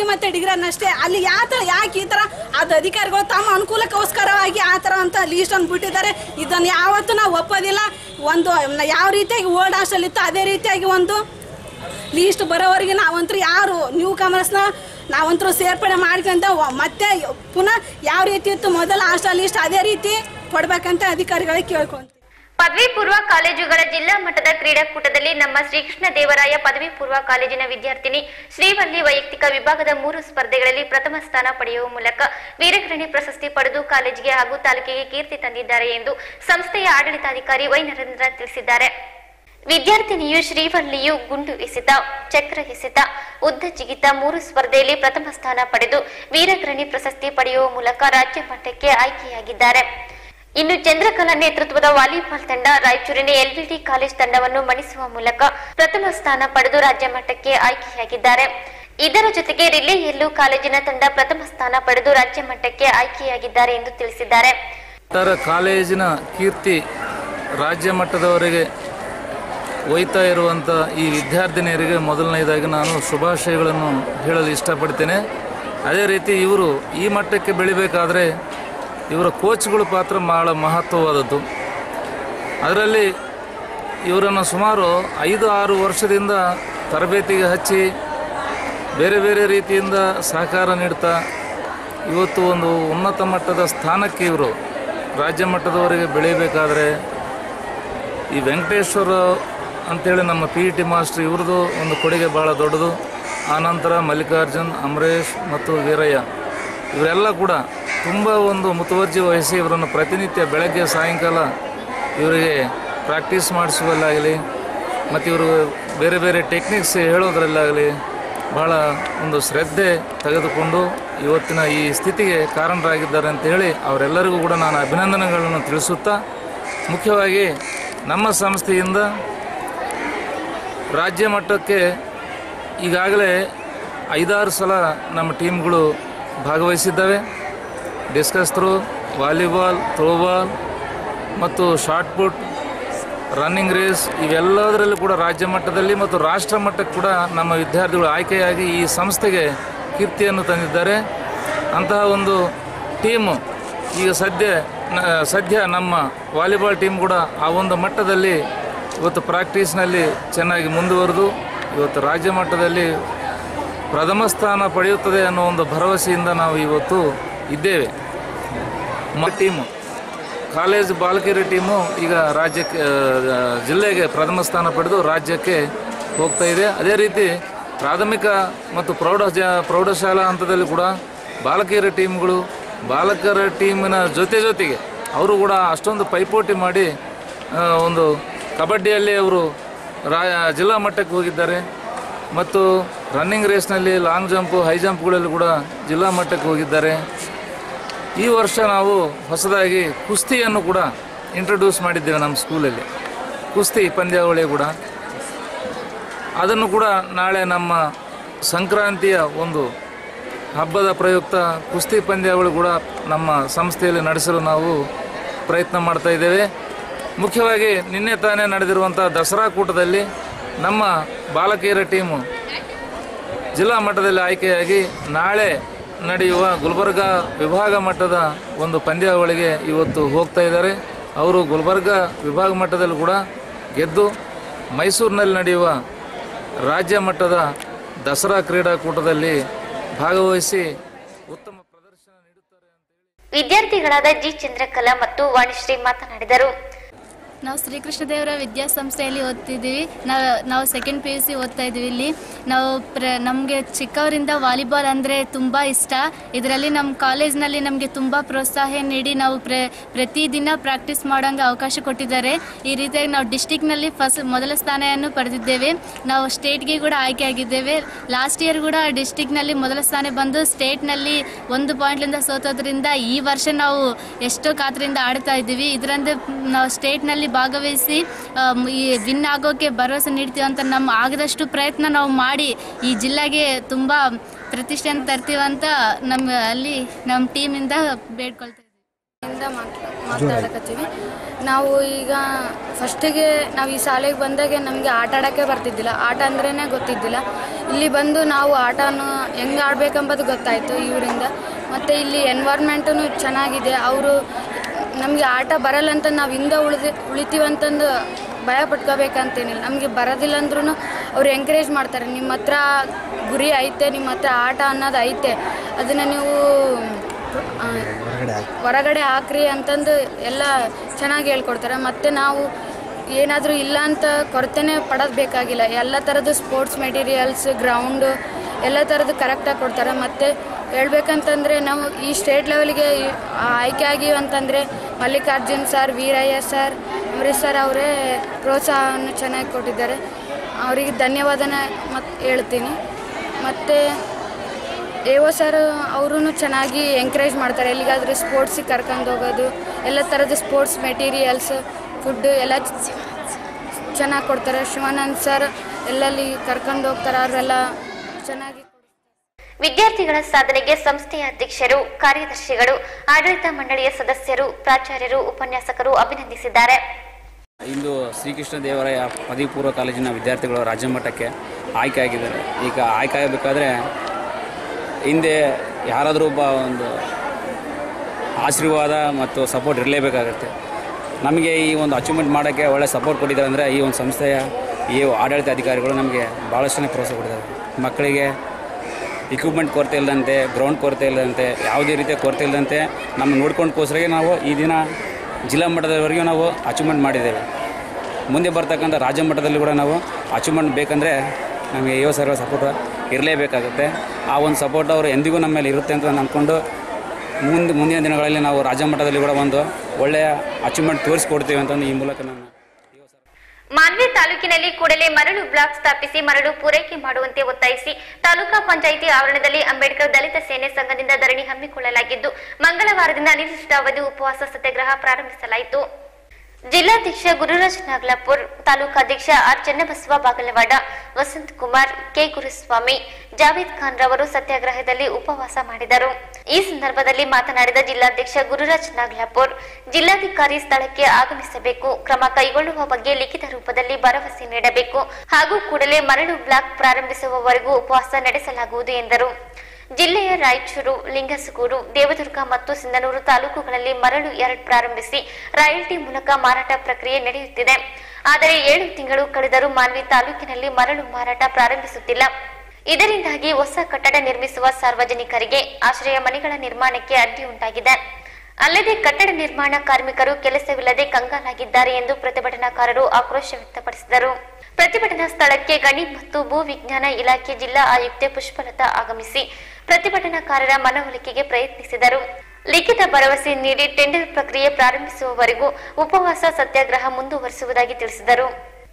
ಮತ್ತೆ ಡಿಗ್ರಿ ಅನ್ನಷ್ಟೇ ಅಲ್ಲಿ ಯಾವ ಥರ ಯಾಕೆ ಈ ಥರ ಅದು ಅಧಿಕಾರಿಗಳು ತಮ್ಮ ಅನುಕೂಲಕ್ಕೋಸ್ಕರವಾಗಿ ಆ ಥರ ಅಂತ ಲೀಸ್ಟ್ ಅನ್ನು ಬಿಟ್ಟಿದ್ದಾರೆ ಇದನ್ನು ಯಾವತ್ತೂ ನಾವು ಒಪ್ಪೋದಿಲ್ಲ ಒಂದು ಯಾವ ರೀತಿಯಾಗಿ ಓಲ್ಡ್ ಹಾಸ್ಟೆಲ್ ಇತ್ತು ಅದೇ ರೀತಿಯಾಗಿ ಒಂದು ಲೀಸ್ಟ್ ಬರೋವರೆಗೆ ನಾವಂತೂ ಯಾರು ನ್ಯೂ ಕಮರ್ಸ್ನ ನಾವಂತರೂ ಸೇರ್ಪಡೆ ಮಾಡ್ಕೊಂತ ವ- ಮತ್ತೆ ಪುನಃ ಯಾವ ರೀತಿ ಇತ್ತು ಮೊದಲ ಹಾಸ್ಟೆಲ್ ಲೀಸ್ಟ್ ಅದೇ ರೀತಿ ಕೊಡ್ಬೇಕಂತ ಅಧಿಕಾರಿಗಳಿಗೆ ಕೇಳ್ಕೊಂತೀವಿ ಪದವಿ ಪೂರ್ವ ಕಾಲೇಜುಗಳ ಜಿಲ್ಲಾ ಮಟ್ಟದ ಕ್ರೀಡಾಕೂಟದಲ್ಲಿ ನಮ್ಮ ಶ್ರೀಕೃಷ್ಣ ದೇವರಾಯ ಪದವಿ ಪೂರ್ವ ಕಾಲೇಜಿನ ವಿದ್ಯಾರ್ಥಿನಿ ಶ್ರೀವಲ್ಲಿ ವೈಯಕ್ತಿಕ ವಿಭಾಗದ ಮೂರು ಸ್ಪರ್ಧೆಗಳಲ್ಲಿ ಪ್ರಥಮ ಸ್ಥಾನ ಪಡೆಯುವ ಮೂಲಕ ವೀರಗಣಿ ಪ್ರಶಸ್ತಿ ಪಡೆದು ಕಾಲೇಜಿಗೆ ಹಾಗೂ ತಾಲೂಕಿಗೆ ಕೀರ್ತಿ ತಂದಿದ್ದಾರೆ ಎಂದು ಸಂಸ್ಥೆಯ ಆಡಳಿತಾಧಿಕಾರಿ ವೈ ನರೇಂದ್ರ ತಿಳಿಸಿದ್ದಾರೆ ವಿದ್ಯಾರ್ಥಿನಿಯು ಶ್ರೀವಲ್ಲಿಯು ಗುಂಡು ಎಸೆತ ಚಕ್ರ ಎಸೆತ ಉದ್ದ ಜಿಗಿತ ಮೂರು ಸ್ಪರ್ಧೆಯಲ್ಲಿ ಪ್ರಥಮ ಸ್ಥಾನ ಪಡೆದು ವೀರಗ್ರಣಿ ಪ್ರಶಸ್ತಿ ಪಡೆಯುವ ಮೂಲಕ ರಾಜ್ಯ ಮಟ್ಟಕ್ಕೆ ಆಯ್ಕೆಯಾಗಿದ್ದಾರೆ ಇನ್ನು ಚಂದ್ರಕಲಾ ನೇತೃತ್ವದ ವಾಲಿಬಾಲ್ ತಂಡ ರಾಯಚೂರಿನ ಎಲ್ವಿಡಿ ಕಾಲೇಜ್ ತಂಡವನ್ನು ಮಣಿಸುವ ಮೂಲಕ ಪ್ರಥಮ ಸ್ಥಾನ ಪಡೆದು ರಾಜ್ಯ ಮಟ್ಟಕ್ಕೆ ಆಯ್ಕೆಯಾಗಿದ್ದಾರೆ ಇದರ ಜೊತೆಗೆ ರಿಲೇಯಲ್ಲೂ ಕಾಲೇಜಿನ ತಂಡ ಪ್ರಥಮ ಸ್ಥಾನ ಪಡೆದು ರಾಜ್ಯ ಮಟ್ಟಕ್ಕೆ ಆಯ್ಕೆಯಾಗಿದ್ದಾರೆ ಎಂದು ತಿಳಿಸಿದ್ದಾರೆ ಇತರ ಕಾಲೇಜಿನ ಕೀರ್ತಿ ರಾಜ್ಯ ಮಟ್ಟದವರೆಗೆ ಒಯ್ತಾ ಇರುವಂಥ ಈ ವಿದ್ಯಾರ್ಥಿನಿಯರಿಗೆ ಮೊದಲನೇದಾಗಿ ನಾನು ಶುಭಾಶಯಗಳನ್ನು ಹೇಳಲು ಇಷ್ಟಪಡ್ತೇನೆ ಅದೇ ರೀತಿ ಇವರು ಈ ಮಟ್ಟಕ್ಕೆ ಬೆಳಿಬೇಕಾದ್ರೆ ಇವರ ಕೋಚ್ಗಳ ಪಾತ್ರ ಭಾಳ ಮಹತ್ವವಾದದ್ದು ಅದರಲ್ಲಿ ಇವರನ್ನು ಸುಮಾರು ಐದು ಆರು ವರ್ಷದಿಂದ ತರಬೇತಿಗೆ ಹಚ್ಚಿ ಬೇರೆ ಬೇರೆ ರೀತಿಯಿಂದ ಸಹಕಾರ ನೀಡ್ತಾ ಇವತ್ತು ಒಂದು ಉನ್ನತ ಮಟ್ಟದ ಸ್ಥಾನಕ್ಕೆ ಇವರು ರಾಜ್ಯ ಮಟ್ಟದವರೆಗೆ ಬೆಳೀಬೇಕಾದ್ರೆ ಈ ವೆಂಕಟೇಶ್ವರ ಅಂತೇಳಿ ನಮ್ಮ ಪಿ ಇ ಟಿ ಮಾಸ್ಟರ್ ಇವ್ರದ್ದು ಒಂದು ಕೊಡುಗೆ ಭಾಳ ದೊಡ್ಡದು ಆನಂತರ ಮಲ್ಲಿಕಾರ್ಜುನ್ ಅಮರೇಶ್ ಮತ್ತು ವೀರಯ್ಯ ಇವರೆಲ್ಲ ಕೂಡ ತುಂಬ ಒಂದು ಮುತುವರ್ಜಿ ವಹಿಸಿ ಇವರನ್ನು ಪ್ರತಿನಿತ್ಯ ಬೆಳಗ್ಗೆ ಸಾಯಂಕಾಲ ಇವರಿಗೆ ಪ್ರಾಕ್ಟೀಸ್ ಮಾಡಿಸುವಲ್ಲಾಗಲಿ ಮತ್ತು ಇವರು ಬೇರೆ ಬೇರೆ ಟೆಕ್ನಿಕ್ಸ್ ಹೇಳೋದ್ರಲ್ಲಾಗಲಿ ಭಾಳ ಒಂದು ಶ್ರದ್ಧೆ ತೆಗೆದುಕೊಂಡು ಇವತ್ತಿನ ಈ ಸ್ಥಿತಿಗೆ ಕಾರಣರಾಗಿದ್ದಾರೆ ಅಂತ ಹೇಳಿ ಅವರೆಲ್ಲರಿಗೂ ಕೂಡ ನಾನು ಅಭಿನಂದನೆಗಳನ್ನು ತಿಳಿಸುತ್ತಾ ಮುಖ್ಯವಾಗಿ ನಮ್ಮ ಸಂಸ್ಥೆಯಿಂದ ರಾಜ್ಯ ಮಟ್ಟಕ್ಕೆ ಈಗಾಗಲೇ ಐದಾರು ಸಲ ನಮ್ಮ ಟೀಮ್ಗಳು ಭಾಗವಹಿಸಿದ್ದಾವೆ ಡಿಸ್ಕಸ್ ಥ್ರೋ ವಾಲಿಬಾಲ್ ಥ್ರೋಬಾಲ್ ಮತ್ತು ಶಾರ್ಟ್ ಪುಟ್ ರನ್ನಿಂಗ್ ರೇಸ್ ಇವೆಲ್ಲದರಲ್ಲೂ ಕೂಡ ರಾಜ್ಯ ಮಟ್ಟದಲ್ಲಿ ಮತ್ತು ರಾಷ್ಟ್ರ ಮಟ್ಟಕ್ಕೆ ಕೂಡ ನಮ್ಮ ವಿದ್ಯಾರ್ಥಿಗಳು ಆಯ್ಕೆಯಾಗಿ ಈ ಸಂಸ್ಥೆಗೆ ಕೀರ್ತಿಯನ್ನು ತಂದಿದ್ದಾರೆ ಅಂತಹ ಒಂದು ಟೀಮು ಈಗ ಸದ್ಯ ನ- ಸದ್ಯ ನಮ್ಮ ವಾಲಿಬಾಲ್ ಟೀಮ್ ಕೂಡ ಆ ಒಂದು ಮಟ್ಟದಲ್ಲಿ ಇವತ್ತು ಪ್ರಾಕ್ಟೀಸ್ನಲ್ಲಿ ಚೆನ್ನಾಗಿ ಮುಂದುವರೆದು ಇವತ್ತು ರಾಜ್ಯ ಮಟ್ಟದಲ್ಲಿ ಪ್ರಥಮ ಸ್ಥಾನ ಪಡೆಯುತ್ತದೆ ಅನ್ನೋ ಒಂದು ಭರವಸೆಯಿಂದ ನಾವು ಇವತ್ತು ಇದ್ದೇವೆ ಮ ಟೀಮು ಕಾಲೇಜ್ ಬಾಲಕಿಯರ ಟೀಮು ಈಗ ರಾಜ್ಯಕ್ಕೆ ಆ, ಜಿಲ್ಲೆಗೆ ಪ್ರಥಮ ಸ್ಥಾನ ಪಡೆದು ರಾಜ್ಯಕ್ಕೆ ಹೋಗ್ತಾ ಇದೆ ಅದೇ ರೀತಿ ಪ್ರಾಥಮಿಕ ಮತ್ತು ಪ್ರೌಢ ಜ ಪ್ರೌಢಶಾಲಾ ಹಂತದಲ್ಲಿ ಕೂಡ ಬಾಲಕಿಯರ ಟೀಮ್ಗಳು ಬಾಲಕರ ಟೀಮಿನ ಜೊತೆ ಜೊತೆಗೆ ಅವರು ಕೂಡ ಅಷ್ಟೊಂದು ಪೈಪೋಟಿ ಮಾಡಿ ಆ, ಒಂದು ಕಬಡ್ಡಿಯಲ್ಲಿ ಅವರು ರಾ ಜಿಲ್ಲಾ ಮಟ್ಟಕ್ಕೆ ಹೋಗಿದ್ದಾರೆ ಮತ್ತು ರನ್ನಿಂಗ್ ರೇಸ್ನಲ್ಲಿ ಲಾಂಗ್ ಜಂಪು ಹೈ ಜಂಪ್ಗಳಲ್ಲಿ ಕೂಡ ಜಿಲ್ಲಾ ಮಟ್ಟಕ್ಕೆ ಹೋಗಿದ್ದಾರೆ ಈ ವರ್ಷ ನಾವು ಹೊಸದಾಗಿ ಕುಸ್ತಿಯನ್ನು ಕೂಡ ಇಂಟ್ರೊಡ್ಯೂಸ್ ಮಾಡಿದ್ದೇವೆ ನಮ್ಮ ಸ್ಕೂಲಲ್ಲಿ ಕುಸ್ತಿ ಪಂದ್ಯಾವಳಿ ಕೂಡ ಅದನ್ನು ಕೂಡ ನಾಳೆ ನಮ್ಮ ಸಂಕ್ರಾಂತಿಯ ಒಂದು ಹಬ್ಬದ ಪ್ರಯುಕ್ತ ಕುಸ್ತಿ ಪಂದ್ಯಾವಳಿ ಕೂಡ ನಮ್ಮ ಸಂಸ್ಥೆಯಲ್ಲಿ ನಡೆಸಲು ನಾವು ಪ್ರಯತ್ನ ಮಾಡ್ತಾ ಇದ್ದೇವೆ ಮುಖ್ಯವಾಗಿ ನಿನ್ನೆ ತಾನೇ ನಡೆದಿರುವಂಥ ದಸರಾ ಕೂಟದಲ್ಲಿ ನಮ್ಮ ಬಾಲಕಿಯರ ಟೀಮು ಜಿಲ್ಲಾ ಮಟ್ಟದಲ್ಲಿ ಆಯ್ಕೆಯಾಗಿ ನಾಳೆ ನಡೆಯುವ ಗುಲ್ಬರ್ಗ ವಿಭಾಗ ಮಟ್ಟದ ಒಂದು ಪಂದ್ಯಾವಳಿಗೆ ಇವತ್ತು ಹೋಗ್ತಾ ಇದ್ದಾರೆ ಅವರು ಗುಲ್ಬರ್ಗ ವಿಭಾಗ ಮಟ್ಟದಲ್ಲಿ ಕೂಡ ಗೆದ್ದು ಮೈಸೂರಿನಲ್ಲಿ ನಡೆಯುವ ರಾಜ್ಯ ಮಟ್ಟದ ದಸರಾ ಕ್ರೀಡಾಕೂಟದಲ್ಲಿ ಭಾಗವಹಿಸಿ ಉತ್ತಮ ಪ್ರದರ್ಶನ ನೀಡುತ್ತಾರೆ ವಿದ್ಯಾರ್ಥಿಗಳಾದ ಜಿ ಚಂದ್ರಕಲಾ ಮತ್ತು ವಾಣಿಶ್ರೀ ಮಾತನಾಡಿದರು ನಾವು ಶ್ರೀಕೃಷ್ಣ ದೇವರ ವಿದ್ಯಾಸಂಸ್ಥೆಯಲ್ಲಿ ಓದ್ತಿದ್ದೀವಿ ನಾವು ನಾವು ಸೆಕೆಂಡ್ ಪಿ ಯು ಸಿ ಓದ್ತಾ ಇದ್ದೀವಿ ಇಲ್ಲಿ ನಾವು ಪ್ರ ನಮಗೆ ಚಿಕ್ಕವರಿಂದ ವಾಲಿಬಾಲ್ ಅಂದರೆ ತುಂಬ ಇಷ್ಟ ಇದರಲ್ಲಿ ನಮ್ಮ ಕಾಲೇಜ್ನಲ್ಲಿ ನಮಗೆ ತುಂಬ ಪ್ರೋತ್ಸಾಹ ನೀಡಿ ನಾವು ಪ್ರ ಪ್ರತಿದಿನ ಪ್ರಾಕ್ಟೀಸ್ ಮಾಡೋಂಗೆ ಅವಕಾಶ ಕೊಟ್ಟಿದ್ದಾರೆ ಈ ರೀತಿಯಾಗಿ ನಾವು ಡಿಸ್ಟಿಕ್ನಲ್ಲಿ ಫಸ್ಟ್ ಮೊದಲ ಸ್ಥಾನವನ್ನು ಪಡೆದಿದ್ದೇವೆ ನಾವು ಸ್ಟೇಟ್ಗೆ ಕೂಡ ಆಯ್ಕೆ ಆಗಿದ್ದೇವೆ ಲಾಸ್ಟ್ ಇಯರ್ ಕೂಡ ಡಿಸ್ಟಿಕ್ನಲ್ಲಿ ಮೊದಲ ಸ್ಥಾನ ಬಂದು ಸ್ಟೇಟ್ನಲ್ಲಿ ಒಂದು ಪಾಯಿಂಟ್ಲಿಂದ ಸೋತೋದ್ರಿಂದ ಈ ವರ್ಷ ನಾವು ಎಷ್ಟೋ ಕಾತರಿಂದ ಆಡ್ತಾ ಇದ್ದೀವಿ ಇದರಿಂದ ನಾವು ಸ್ಟೇಟ್ನಲ್ಲಿ ಭಾಗವಹಿಸಿ ಆಮ್, ಈ ವಿನ್ ಆಗೋಕ್ಕೆ ಭರವಸೆ ನೀಡ್ತೀವಿ ಅಂತ ನಮ್ಮ ಆಗದಷ್ಟು ಪ್ರಯತ್ನ ನಾವು ಮಾಡಿ ಈ ಜಿಲ್ಲೆಗೆ ತುಂಬ ಪ್ರತಿಷ್ಠೆಯನ್ನು ತರ್ತೀವಂತ ನಮ್ಮ ಅಲ್ಲಿ ನಮ್ಮ ಟೀಮಿಂದ ಬೇಡ್ಕೊಳ್ತೀವಿ ಇಂದ ಮಾತ್ಲ- ಮಾತಾಡಕತ್ತೀವಿ ನಾವು ಈಗ ಫಸ್ಟಿಗೆ ನಾವು ಈ ಶಾಲೆಗೆ ಬಂದಾಗೆ ನಮಗೆ ಆಟ ಆಡೋಕ್ಕೆ ಬರ್ತಿದ್ದಿಲ್ಲ ಆಟ ಅಂದ್ರೇ ಗೊತ್ತಿದ್ದಿಲ್ಲ ಇಲ್ಲಿ ಬಂದು ನಾವು ಆಟನ ಹೆಂಗೆ ಆಡ್ಬೇಕಂಬುದು ಗೊತ್ತಾಯಿತು ಇವರಿಂದ ಮತ್ತು ಇಲ್ಲಿ ಎನ್ವೈರ್ಮೆಂಟೂ ಚೆನ್ನಾಗಿದೆ ಅವರು ನಮಗೆ ಆಟ ಬರಲ್ಲ ಅಂತ ನಾವು ಹಿಂದೆ ಉಳಿದು ಉಳಿತೀವಂತಂದು ಭಯ ಪಟ್ಕೋಬೇಕಂತೇನಿಲ್ಲ ನಮಗೆ ಬರೋದಿಲ್ಲ ಅಂದ್ರೂ ಅವ್ರು ಎಂಕರೇಜ್ ಮಾಡ್ತಾರೆ ನಿಮ್ಮ ಹತ್ರ ಗುರಿ ಐತೆ ನಿಮ್ಮ ಹತ್ರ ಆಟ ಅನ್ನೋದು ಐತೆ ಅದನ್ನು ನೀವು ಆ, ಹೊರಗಡೆ ಹಾಕ್ರಿ ಅಂತಂದು ಎಲ್ಲ ಚೆನ್ನಾಗಿ ಹೇಳ್ಕೊಡ್ತಾರೆ ಮತ್ತು ನಾವು ಏನಾದರೂ ಇಲ್ಲ ಅಂತ ಕೊರತೆನೇ ಪಡೋದು ಬೇಕಾಗಿಲ್ಲ ಎಲ್ಲ ಥರದ್ದು ಸ್ಪೋರ್ಟ್ಸ್ ಮೆಟೀರಿಯಲ್ಸ್ ಗ್ರೌಂಡು ಎಲ್ಲ ಥರದ್ದು ಕರೆಕ್ಟಾಗಿ ಕೊಡ್ತಾರೆ ಮತ್ತು ಹೇಳ್ಬೇಕಂತಂದರೆ ನಾವು ಈ ಸ್ಟೇಟ್ ಲೆವೆಲ್ಗೆ ಆಯ್ಕೆ ಆಗಿವಿ ಅಂತಂದರೆ Mallikarjun sir Veerayya sir Ambareesh sir ಅವರೇ ಪ್ರೋತ್ಸಾಹವನ್ನು ಚೆನ್ನಾಗಿ ಕೊಟ್ಟಿದ್ದಾರೆ ಅವರಿಗೆ ಧನ್ಯವಾದನ ಮತ್ತು ಹೇಳ್ತೀನಿ ಮತ್ತು ಎ ಒ ಸರ್ ಅವರು ಚೆನ್ನಾಗಿ ಎಂಕರೇಜ್ ಮಾಡ್ತಾರೆ ಎಲ್ಲಿಗಾದರೂ ಸ್ಪೋರ್ಟ್ಸಿಗೆ ಕರ್ಕೊಂಡು ಹೋಗೋದು ಎಲ್ಲ ಥರದ ಸ್ಪೋರ್ಟ್ಸ್ ಮೆಟೀರಿಯಲ್ಸ್ ಫುಡ್ ಎಲ್ಲ ಚೆನ್ನಾಗಿ ಕೊಡ್ತಾರೆ ಶಿವಾನಂದ್ ಸರ್ ಎಲ್ಲಲ್ಲಿ ಕರ್ಕೊಂಡು ಹೋಗ್ತಾರೆ ಅವರೆಲ್ಲ ಚೆನ್ನಾಗಿ ವಿದ್ಯಾರ್ಥಿಗಳ ಸಾಧನೆಗೆ ಸಂಸ್ಥೆಯ ಅಧ್ಯಕ್ಷರು ಕಾರ್ಯದರ್ಶಿಗಳು ಆಡಳಿತ ಮಂಡಳಿಯ ಸದಸ್ಯರು ಪ್ರಾಚಾರ್ಯರು ಉಪನ್ಯಾಸಕರು ಅಭಿನಂದಿಸಿದ್ದಾರೆ ಇಂದು ಶ್ರೀಕೃಷ್ಣ ದೇವರಾಯ ಪದವಿ ಪೂರ್ವ ಕಾಲೇಜಿನ ವಿದ್ಯಾರ್ಥಿಗಳು ರಾಜ್ಯ ಮಟ್ಟಕ್ಕೆ ಆಯ್ಕೆ ಆಗಿದ್ದಾರೆ ಈಗ ಆಯ್ಕೆ ಆಗಬೇಕಾದ್ರೆ ಹಿಂದೆ ಯಾರಾದರೂ ಒಬ್ಬ ಒಂದು ಆಶೀರ್ವಾದ ಮತ್ತು ಸಪೋರ್ಟ್ ಇರಲೇಬೇಕಾಗತ್ತೆ ನಮಗೆ ಈ ಒಂದು ಅಚೀವ್ಮೆಂಟ್ ಮಾಡೋಕ್ಕೆ ಒಳ್ಳೆ ಸಪೋರ್ಟ್ ಕೊಟ್ಟಿದ್ದಾರೆ ಅಂದರೆ ಈ ಒಂದು ಸಂಸ್ಥೆಯ ಈ ಆಡಳಿತ ಅಧಿಕಾರಿಗಳು ನಮಗೆ ಭಾಳಷ್ಟು ಪ್ರೋತ್ಸಾಹ ಕೊಟ್ಟಿದ್ದಾರೆ ಮಕ್ಕಳಿಗೆ ಇಕ್ವಿಪ್ಮೆಂಟ್ ಕೊರತೆ ಇಲ್ಲದಂತೆ ಗ್ರೌಂಡ್ ಕೊರತೆ ಇಲ್ಲದಂತೆ ಯಾವುದೇ ರೀತಿಯ ಕೊರತೆ ಇಲ್ಲದಂತೆ ನಮ್ಮ ನೋಡ್ಕೊಂಡ್ಕೋಸ್ಕರ ನಾವು ಈ ದಿನ ಜಿಲ್ಲಾ ಮಟ್ಟದವರೆಗೂ ನಾವು ಅಚೀವ್ಮೆಂಟ್ ಮಾಡಿದ್ದೇವೆ ಮುಂದೆ ಬರ್ತಕ್ಕಂಥ ರಾಜ್ಯ ಮಟ್ಟದಲ್ಲಿ ಕೂಡ ನಾವು ಅಚೀವ್ಮೆಂಟ್ ಬೇಕಂದರೆ ನಮಗೆ ಯುವ ಸರ್ವ ಸಪೋರ್ಟ್ ಇರಲೇಬೇಕಾಗುತ್ತೆ ಆ ಒಂದು ಸಪೋರ್ಟ್ ಅವರು ಎಂದಿಗೂ ನಮ್ಮ ಮೇಲೆ ಇರುತ್ತೆ ಅಂತ ನಾನು ಅಂದ್ಕೊಂಡು ಮುಂದೆ ಮುಂದಿನ ದಿನಗಳಲ್ಲಿ ನಾವು ರಾಜ್ಯ ಮಟ್ಟದಲ್ಲಿ ಕೂಡ ಒಂದು ಒಳ್ಳೆಯ ಅಚೀವ್ಮೆಂಟ್ ತೋರಿಸ್ಕೊಡ್ತೀವಿ ಅಂತಂದು ಈ ಮೂಲಕ ನಾನು ಮಾನ್ವಿ ತಾಲೂಕಿನಲ್ಲಿ ಕೂಡಲೇ ಮರಳು ಬ್ಲಾಕ್ ಸ್ಥಾಪಿಸಿ ಮರಳು ಪೂರೈಕೆ ಮಾಡುವಂತೆ ಒತ್ತಾಯಿಸಿ ತಾಲೂಕಾ ಪಂಚಾಯಿತಿ ಆವರಣದಲ್ಲಿ ಅಂಬೇಡ್ಕರ್ ದಲಿತ ಸೇನೆ ಸಂಘದಿಂದ ಧರಣಿ ಹಮ್ಮಿಕೊಳ್ಳಲಾಗಿದ್ದು ಮಂಗಳವಾರದಿಂದ ಅನಿರ್ದಿಷ್ಟಾವಧಿ ಉಪವಾಸ ಸತ್ಯಾಗ್ರಹ ಪ್ರಾರಂಭಿಸಲಾಯಿತು ಜಿಲ್ಲಾಧ್ಯಕ್ಷ ಗುರುರಾಜ್ ನಾಗ್ಲಾಪುರ್ ತಾಲೂಕಾಧ್ಯಕ್ಷ ಆರ್ ಚನ್ನಬಸವ ಬಾಗಲವಾಡ ವಸಂತ್ ಕುಮಾರ್ ಕೆ ಗುರುಸ್ವಾಮಿ ಜಾವೇದ್ ಖಾನ್ ರವರು ಸತ್ಯಾಗ್ರಹದಲ್ಲಿ ಉಪವಾಸ ಮಾಡಿದರು ಈ ಸಂದರ್ಭದಲ್ಲಿ ಮಾತನಾಡಿದ ಜಿಲ್ಲಾಧ್ಯಕ್ಷ ಗುರುರಾಜ್ ನಾಗ್ಲಾಪುರ್ ಜಿಲ್ಲಾಧಿಕಾರಿ ಸ್ಥಳಕ್ಕೆ ಆಗಮಿಸಬೇಕು ಕ್ರಮ ಕೈಗೊಳ್ಳುವ ಬಗ್ಗೆ ಲಿಖಿತ ರೂಪದಲ್ಲಿ ಭರವಸೆ ನೀಡಬೇಕು ಹಾಗೂ ಕೂಡಲೇ ಮರಳು ಬ್ಲಾಕ್ ಪ್ರಾರಂಭಿಸುವವರೆಗೂ ಉಪವಾಸ ನಡೆಸಲಾಗುವುದು ಎಂದರು ಜಿಲ್ಲೆಯ ರಾಯಚೂರು ಲಿಂಗಸಗೂರು ದೇವದುರ್ಗ ಮತ್ತು ಸಿಂಧನೂರು ತಾಲೂಕುಗಳಲ್ಲಿ ಮರಳು ಎರಡ್ ಪ್ರಾರಂಭಿಸಿ ರಾಯಲ್ಟಿ ಮೂಲಕ ಮಾರಾಟ ಪ್ರಕ್ರಿಯೆ ನಡೆಯುತ್ತಿದೆ ಆದರೆ ಏಳು ತಿಂಗಳು ಕಳೆದರೂ ಮಾನ್ವಿ ತಾಲೂಕಿನಲ್ಲಿ ಮರಳು ಮಾರಾಟ ಪ್ರಾರಂಭಿಸುತ್ತಿಲ್ಲ ಇದರಿಂದಾಗಿ ಹೊಸ ಕಟ್ಟಡ ನಿರ್ಮಿಸುವ ಸಾರ್ವಜನಿಕರಿಗೆ ಆಶ್ರಯ ಮನೆಗಳ ನಿರ್ಮಾಣಕ್ಕೆ ಅಡ್ಡಿ ಉಂಟಾಗಿದೆ ಅಲ್ಲದೆ ಕಟ್ಟಡ ನಿರ್ಮಾಣ ಕಾರ್ಮಿಕರು ಕೆಲಸವಿಲ್ಲದೆ ಕಂಗಾಲಾಗಿದ್ದಾರೆ ಎಂದು ಪ್ರತಿಭಟನಾಕಾರರು ಆಕ್ರೋಶ ವ್ಯಕ್ತಪಡಿಸಿದರು ಪ್ರತಿಭಟನಾ ಸ್ಥಳಕ್ಕೆ ಗಣಿ ಮತ್ತು ಭೂ ವಿಜ್ಞಾನ ಇಲಾಖೆ ಜಿಲ್ಲಾ ಆಯುಕ್ತೆ ಪುಷ್ಪಲತಾ ಆಗಮಿಸಿ ಪ್ರತಿಭಟನಾಕಾರರ ಮನವೊಲಿಕೆಗೆ ಪ್ರಯತ್ನಿಸಿದರು ಲಿಖಿತ ಭರವಸೆ ನೀಡಿ ಟೆಂಡರ್ ಪ್ರಕ್ರಿಯೆ ಪ್ರಾರಂಭಿಸುವವರೆಗೂ ಉಪವಾಸ ಸತ್ಯಾಗ್ರಹ ಮುಂದುವರಿಸುವುದಾಗಿ ತಿಳಿಸಿದರು